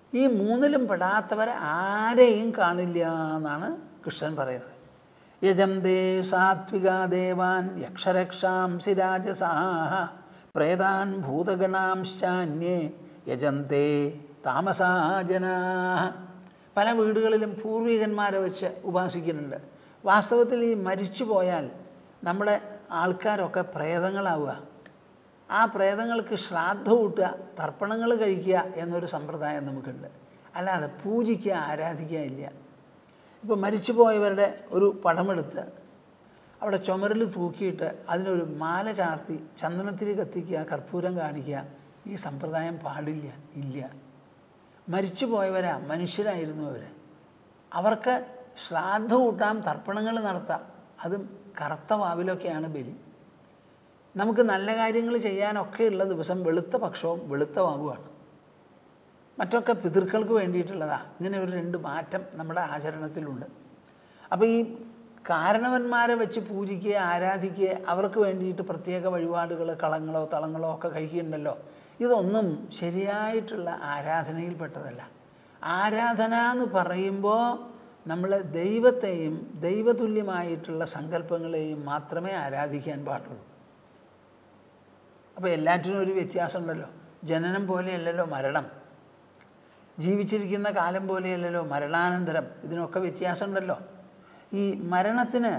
ഈ മൂന്നിലും പെടാത്തവരെ ആരെയും കാണില്ല എന്നാണ് കൃഷ്ണൻ പറയുന്നത് യജന്തേ സാത്വിക ദേവാൻ യക്ഷരക്ഷാംസി രാജസാഹ പ്രേതാൻ ഭൂതഗണാംശാന്യേ യജന്തേ താമസാജനാ പല വീടുകളിലും പൂർവികന്മാരെ വെച്ച് ഉപാസിക്കുന്നുണ്ട് വാസ്തവത്തിൽ ഈ മരിച്ചു പോയാൽ നമ്മുടെ ആൾക്കാരൊക്കെ പ്രേതങ്ങളാവുക ആ പ്രേതങ്ങൾക്ക് ശ്രാദ്ധ കൂട്ടുക തർപ്പണങ്ങൾ കഴിക്കുക എന്നൊരു സമ്പ്രദായം നമുക്കുണ്ട് അല്ലാതെ പൂജിക്കുക ആരാധിക്കുക ഇല്ല ഇപ്പോൾ മരിച്ചുപോയവരുടെ ഒരു പടമെടുത്ത് അവിടെ ചുമരിൽ തൂക്കിയിട്ട് അതിനൊരു മാല ചാർത്തി ചന്ദനത്തിരി കത്തിക്കുക കർപ്പൂരം കാണിക്കുക ഈ സമ്പ്രദായം പാടില്ല ഇല്ല മരിച്ചുപോയവരാ മനുഷ്യരായിരുന്നു അവർ അവർക്ക് ശ്രാദ്ധ കൂട്ടാം തർപ്പണങ്ങൾ നടത്താം അതും കറുത്ത വാവിലൊക്കെയാണ് ബലി നമുക്ക് നല്ല കാര്യങ്ങൾ ചെയ്യാനൊക്കെ ഉള്ള ദിവസം വെളുത്ത പക്ഷവും വെളുത്ത വാവുമാണ് മറ്റൊക്കെ പിതൃക്കൾക്ക് വേണ്ടിയിട്ടുള്ളതാണ് ഇങ്ങനെ ഒരു രണ്ട് മാറ്റം നമ്മുടെ ആചരണത്തിലുണ്ട് അപ്പോൾ ഈ കാരണവന്മാരെ വെച്ച് പൂജിക്കുക ആരാധിക്കുക അവർക്ക് വേണ്ടിയിട്ട് പ്രത്യേക വഴിപാടുകൾ കളങ്ങളോ തളങ്ങളോ ഒക്കെ കഴിക്കുന്നുണ്ടല്ലോ ഇതൊന്നും ശരിയായിട്ടുള്ള ആരാധനയിൽപ്പെട്ടതല്ല ആരാധന എന്ന് പറയുമ്പോൾ നമ്മൾ ദൈവത്തെയും ദൈവതുല്യമായിട്ടുള്ള സങ്കല്പങ്ങളെയും മാത്രമേ ആരാധിക്കാൻ പാടുള്ളൂ അപ്പോൾ എല്ലാറ്റിനും ഒരു വ്യത്യാസമുണ്ടല്ലോ ജനനം പോലെയല്ലല്ലോ മരണം ജീവിച്ചിരിക്കുന്ന കാലം പോലെയല്ലല്ലോ മരണാനന്തരം ഇതിനൊക്കെ വ്യത്യാസമുണ്ടല്ലോ ഈ മരണത്തിന്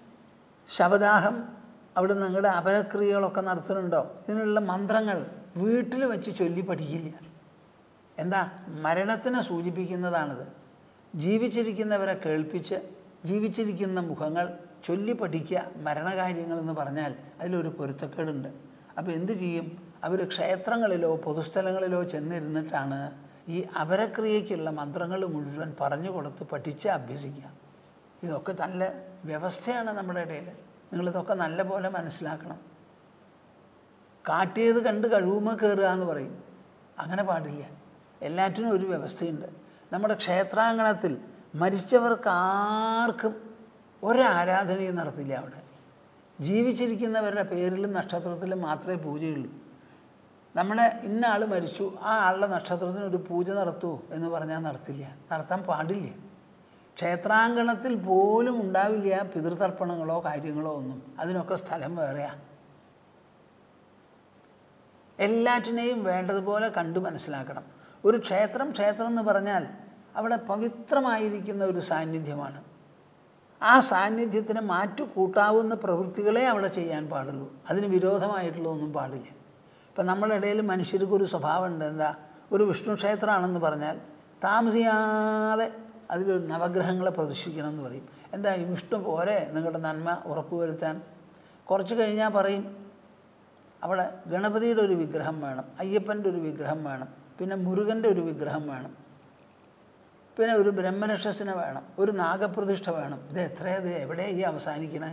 ശവദാഹം അവിടെ നിങ്ങളുടെ അപരക്രിയകളൊക്കെ നടത്തുന്നുണ്ടോ ഇതിനുള്ള മന്ത്രങ്ങൾ വീട്ടിൽ വെച്ച് ചൊല്ലി പഠിക്കില്ല എന്താ മരണത്തിനെ സൂചിപ്പിക്കുന്നതാണിത് ജീവിച്ചിരിക്കുന്നവരെ കേൾപ്പിച്ച് ജീവിച്ചിരിക്കുന്ന മുഖങ്ങൾ ചൊല്ലി പഠിക്കുക മരണകാര്യങ്ങൾ എന്ന് പറഞ്ഞാൽ അതിലൊരു പൊരുത്തക്കേടുണ്ട് അപ്പോൾ എന്ത് ചെയ്യും അവർ ക്ഷേത്രങ്ങളിലോ പൊതുസ്ഥലങ്ങളിലോ ചെന്നിരുന്നിട്ടാണ് ഈ അപരക്രിയയ്ക്കുള്ള മന്ത്രങ്ങൾ മുഴുവൻ പറഞ്ഞു കൊടുത്ത് പഠിച്ച് അഭ്യസിക്കുക ഇതൊക്കെ നല്ല വ്യവസ്ഥയാണ് നമ്മുടെ ഇടയിൽ നിങ്ങളിതൊക്കെ നല്ല പോലെ മനസ്സിലാക്കണം കാട്ടിയത് കണ്ട് കഴിവുമ കയറുക എന്ന് പറയും അങ്ങനെ പാടില്ല എല്ലാറ്റിനും ഒരു വ്യവസ്ഥയുണ്ട് നമ്മുടെ ക്ഷേത്രാങ്കണത്തിൽ മരിച്ചവർക്ക് ആർക്കും ഒരാരാധനയും നടത്തില്ല അവിടെ ജീവിച്ചിരിക്കുന്നവരുടെ പേരിലും നക്ഷത്രത്തിലും മാത്രമേ പൂജയുള്ളൂ നമ്മുടെ ഇന്ന ആൾ മരിച്ചു ആ ആളുടെ നക്ഷത്രത്തിന് ഒരു പൂജ നടത്തൂ എന്ന് പറഞ്ഞാൽ നടത്തില്ല നടത്താൻ പാടില്ല ക്ഷേത്രാങ്കണത്തിൽ പോലും ഉണ്ടാവില്ല പിതൃതർപ്പണങ്ങളോ കാര്യങ്ങളോ ഒന്നും അതിനൊക്കെ സ്ഥലം വേറെയാ എല്ലാറ്റിനെയും വേണ്ടതുപോലെ കണ്ടു മനസ്സിലാക്കണം ഒരു ക്ഷേത്രം ക്ഷേത്രം എന്ന് പറഞ്ഞാൽ അവിടെ പവിത്രമായിരിക്കുന്ന ഒരു സാന്നിധ്യമാണ് ആ സാന്നിധ്യത്തിന് മാറ്റു കൂട്ടാവുന്ന പ്രവൃത്തികളെ അവിടെ ചെയ്യാൻ പാടുള്ളൂ അതിന് വിരോധമായിട്ടുള്ളതൊന്നും പാടില്ല ഇപ്പം നമ്മുടെ ഇടയിൽ മനുഷ്യർക്ക് ഒരു സ്വഭാവമുണ്ട് എന്താ ഒരു വിഷ്ണു ക്ഷേത്രമാണെന്ന് പറഞ്ഞാൽ താമസിയാതെ അതിലൊരു നവഗ്രഹങ്ങളെ പ്രതിഷ്ഠിക്കണം എന്ന് പറയും എന്താ ഈ വിഷ്ണു പോരെ നിങ്ങളുടെ നന്മ ഉറപ്പുവരുത്താൻ കുറച്ച് കഴിഞ്ഞാൽ പറയും അവിടെ ഗണപതിയുടെ ഒരു വിഗ്രഹം വേണം അയ്യപ്പൻ്റെ ഒരു വിഗ്രഹം വേണം പിന്നെ മുരുകൻ്റെ ഒരു വിഗ്രഹം വേണം പിന്നെ ഒരു ബ്രഹ്മരക്ഷസിനെ വേണം ഒരു നാഗപ്രതിഷ്ഠ വേണം ഇത് എത്രയത് എവിടെ ഈ അവസാനിക്കണേ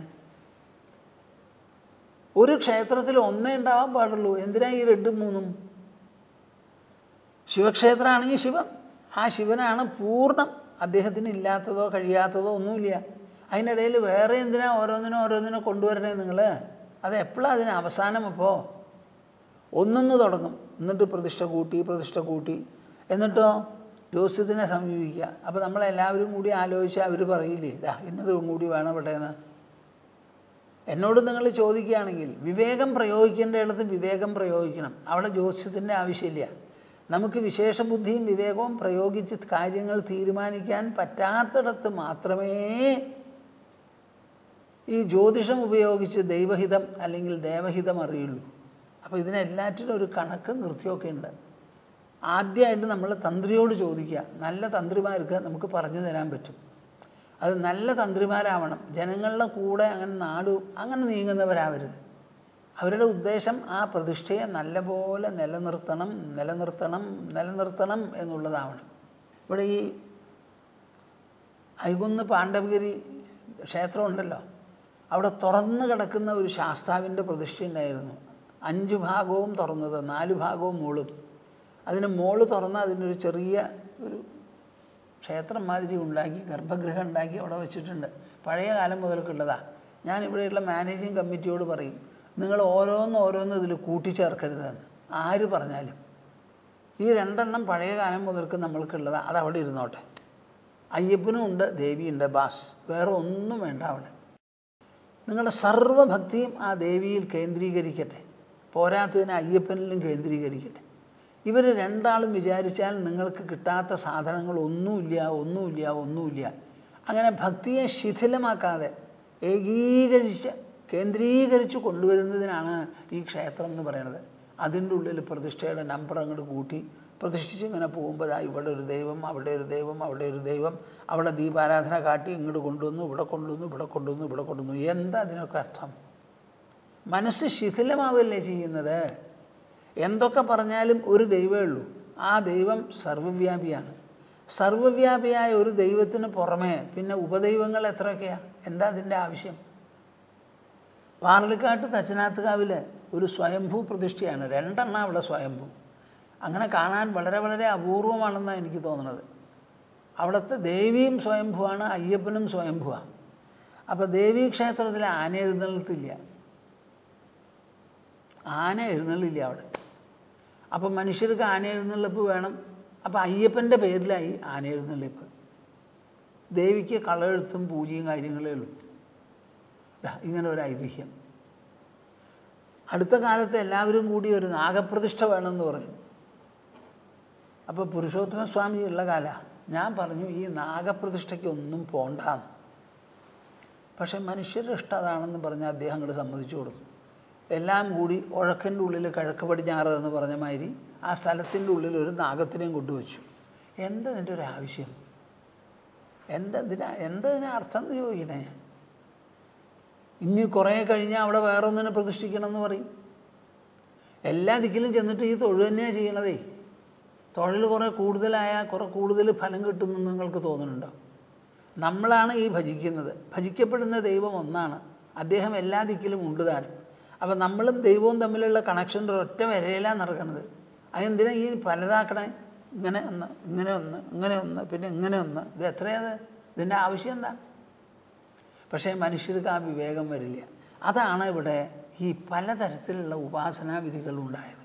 ഒരു ക്ഷേത്രത്തിൽ ഒന്നേ ഉണ്ടാവാൻ പാടുള്ളൂ എന്തിനാ ഈ രണ്ടും മൂന്നും ശിവക്ഷേത്രമാണെങ്കിൽ ശിവൻ ആ ശിവനാണ് പൂർണ്ണം അദ്ദേഹത്തിന് ഇല്ലാത്തതോ കഴിയാത്തതോ ഒന്നുമില്ല അതിനിടയിൽ വേറെ എന്തിനാ ഓരോന്നിനും ഓരോന്നിനും കൊണ്ടുവരണേ നിങ്ങൾ അത് എപ്പോഴാണ് അതിന് അവസാനം അപ്പോൾ ഒന്നൊന്ന് തുടങ്ങും എന്നിട്ട് പ്രതിഷ്ഠ കൂട്ടി പ്രതിഷ്ഠ കൂട്ടി എന്നിട്ടോ ജ്യോത്സ്യത്തിനെ സമീപിക്കുക അപ്പോൾ നമ്മളെല്ലാവരും കൂടി ആലോചിച്ച് അവർ പറയില്ലേ ഇതാ ഇന്നതും കൂടി വേണം ഇവിടെ എന്ന് എന്നോട് നിങ്ങൾ ചോദിക്കുകയാണെങ്കിൽ വിവേകം പ്രയോഗിക്കേണ്ട ഇടത്ത് വിവേകം പ്രയോഗിക്കണം അവിടെ ജ്യോത്സ്യത്തിൻ്റെ ആവശ്യമില്ല നമുക്ക് വിശേഷ ബുദ്ധിയും വിവേകവും പ്രയോഗിച്ച് കാര്യങ്ങൾ തീരുമാനിക്കാൻ പറ്റാത്തിടത്ത് മാത്രമേ ഈ ജ്യോതിഷം ഉപയോഗിച്ച് ദൈവഹിതം അല്ലെങ്കിൽ ദേവഹിതം അറിയുള്ളൂ അപ്പോൾ ഇതിനെല്ലാറ്റിനും ഒരു കണക്കും കൃത്യമൊക്കെ ഉണ്ട് ആദ്യമായിട്ട് നമ്മൾ തന്ത്രിയോട് ചോദിക്കുക നല്ല തന്ത്രിമാർക്ക് നമുക്ക് പറഞ്ഞു തരാൻ പറ്റും അത് നല്ല തന്ത്രിമാരാവണം ജനങ്ങളുടെ കൂടെ അങ്ങനെ നാടു അങ്ങനെ നീങ്ങുന്നവരാവരുത് അവരുടെ ഉദ്ദേശം ആ പ്രതിഷ്ഠയെ നല്ലപോലെ നിലനിർത്തണം നിലനിർത്തണം നിലനിർത്തണം എന്നുള്ളതാവണം ഇവിടെ ഈ ഐകുന്ന് പാണ്ഡവഗിരി ക്ഷേത്രമുണ്ടല്ലോ അവിടെ തുറന്നു കിടക്കുന്ന ഒരു ശാസ്താവിൻ്റെ പ്രതിഷ്ഠ ഉണ്ടായിരുന്നു അഞ്ച് ഭാഗവും തുറന്നത് നാല് ഭാഗവും മോളും അതിന് മോള് തുറന്ന് അതിനൊരു ചെറിയ ഒരു ക്ഷേത്രം മാതിരി ഉണ്ടാക്കി ഗർഭഗൃഹം ഉണ്ടാക്കി അവിടെ വെച്ചിട്ടുണ്ട് പഴയ കാലം മുതൽക്കുള്ളതാണ് ഞാൻ ഇവിടെയുള്ള മാനേജിങ് കമ്മിറ്റിയോട് പറയും നിങ്ങൾ ഓരോന്ന് ഓരോന്ന് ഇതിൽ കൂട്ടിച്ചേർക്കരുതെന്ന് ആര് പറഞ്ഞാലും ഈ രണ്ടെണ്ണം പഴയ കാലം മുതൽക്ക് നമ്മൾക്കുള്ളത് അത് അവിടെ ഇരുന്നോട്ടെ അയ്യപ്പനും ഉണ്ട് ദേവിയുണ്ട് ബാസ് വേറെ ഒന്നും വേണ്ട അവിടെ നിങ്ങളുടെ സർവഭക്തിയും ആ ദേവിയിൽ കേന്ദ്രീകരിക്കട്ടെ പോരാത്തതിന് അയ്യപ്പനിലും കേന്ദ്രീകരിക്കട്ടെ ഇവർ രണ്ടാളും വിചാരിച്ചാൽ നിങ്ങൾക്ക് കിട്ടാത്ത സാധനങ്ങൾ ഒന്നുമില്ല ഒന്നുമില്ല ഒന്നുമില്ല അങ്ങനെ ഭക്തിയെ ശിഥിലമാക്കാതെ ഏകീകരിച്ച് കേന്ദ്രീകരിച്ച് കൊണ്ടുവരുന്നതിനാണ് ഈ ക്ഷേത്രം എന്ന് പറയുന്നത് അതിൻ്റെ ഉള്ളിൽ പ്രതിഷ്ഠയുടെ നമ്പർ അങ്ങോട്ട് കൂട്ടി പ്രതിഷ്ഠിച്ച് ഇങ്ങനെ പോകുമ്പോൾ ദാ ഇവിടെ ഒരു ദൈവം അവിടെ ഒരു ദൈവം അവിടെ ഒരു ദൈവം അവിടെ ദീപാരാധന കാട്ടി ഇങ്ങോട്ട് കൊണ്ടുവന്നു ഇവിടെ കൊണ്ടുവന്നു ഇവിടെ കൊണ്ടുവന്നു ഇവിടെ കൊണ്ടുവന്നു എന്താ അതിനൊക്കെ അർത്ഥം മനസ്സ് ശിഥിലമാവല്ലേ ചെയ്യുന്നത് എന്തൊക്കെ പറഞ്ഞാലും ഒരു ദൈവമേ ഉള്ളൂ ആ ദൈവം സർവ്വവ്യാപിയാണ് സർവ്വവ്യാപിയായ ഒരു ദൈവത്തിന് പുറമേ പിന്നെ ഉപദൈവങ്ങൾ എത്രയൊക്കെയാ എന്താ അതിൻ്റെ ആവശ്യം പാർലിക്കാട്ട് തച്ചനാത്തുകാവിൽ ഒരു സ്വയംഭൂ പ്രതിഷ്ഠയാണ് രണ്ടെണ്ണം അവിടെ സ്വയംഭൂ അങ്ങനെ കാണാൻ വളരെ വളരെ അപൂർവമാണെന്നാണ് എനിക്ക് തോന്നുന്നത് അവിടുത്തെ ദേവിയും സ്വയംഭുവാണ് അയ്യപ്പനും സ്വയംഭുവാണ് അപ്പോൾ ദേവീ ക്ഷേത്രത്തിൽ ആന എഴുന്നള്ളത്തില്ല ആന എഴുന്നള്ളില്ല അവിടെ അപ്പം മനുഷ്യർക്ക് ആന എഴുന്നള്ളിപ്പ് വേണം അപ്പം അയ്യപ്പൻ്റെ പേരിലായി ആന എഴുന്നള്ളിപ്പ് ദേവിക്ക് കളയെഴുത്തും പൂജയും കാര്യങ്ങളേ ഉള്ളൂ ദാ ഇങ്ങനെ ഒരു ഐതിഹ്യം അടുത്ത കാലത്ത് എല്ലാവരും കൂടി ഒരു നാഗപ്രതിഷ്ഠ വേണമെന്ന് പറഞ്ഞു അപ്പോൾ പുരുഷോത്തമ സ്വാമി ഉള്ള കാല ഞാൻ പറഞ്ഞു ഈ നാഗപ്രതിഷ്ഠയ്ക്ക് ഒന്നും പോണ്ടാന്ന് പക്ഷെ മനുഷ്യരുടെ ഇഷ്ടം അതാണെന്ന് പറഞ്ഞ് അദ്ദേഹം അങ്ങോട്ട് സമ്മതിച്ചു കൊടുത്തു എല്ലാം കൂടി ഉഴക്കൻ്റെ ഉള്ളിൽ കിഴക്ക് പടിഞ്ഞാറ് എന്ന് പറഞ്ഞ മാതിരി ആ സ്ഥലത്തിൻ്റെ ഉള്ളിൽ ഒരു നാഗത്തിനെയും കൊണ്ടുവച്ചു എന്താ ഇതിൻ്റെ ഒരു ആവശ്യം എന്താ ഇതിനാ എന്താ ഇതിന് അർത്ഥം എന്ന് ചോദിക്കണേ ഇനി കുറേ കഴിഞ്ഞാൽ അവിടെ വേറെ ഒന്നിനെ പ്രതിഷ്ഠിക്കണം എന്ന് പറയും എല്ലാ ദിക്കിലും ചെന്നിട്ട് ഈ തൊഴിൽ തന്നെയാണ് ചെയ്യണതേ തൊഴിൽ കുറേ കൂടുതലായാൽ കുറേ കൂടുതൽ ഫലം കിട്ടുമെന്ന് നിങ്ങൾക്ക് തോന്നുന്നുണ്ടോ നമ്മളാണ് ഈ ഭജിക്കുന്നത് ഭജിക്കപ്പെടുന്ന ദൈവം ഒന്നാണ് അദ്ദേഹം എല്ലാ ദിക്കിലും ഉണ്ട് താനും അപ്പം നമ്മളും ദൈവവും തമ്മിലുള്ള കണക്ഷൻ ഒറ്റ വരയിലാണ് നടക്കുന്നത് അതെന്തിനാ ഈ പലതാക്കണേ ഇങ്ങനെ ഒന്ന് ഇങ്ങനെ ഒന്ന് ഇങ്ങനെ ഒന്ന് പിന്നെ ഇങ്ങനെ ഒന്ന് ഇത് എത്രയത് ഇതിൻ്റെ ആവശ്യം എന്താ പക്ഷേ മനുഷ്യർക്ക് ആ വിവേകം വരില്ല അതാണ് ഇവിടെ ഈ പലതരത്തിലുള്ള ഉപാസനാ വിധികൾ ഉണ്ടായത്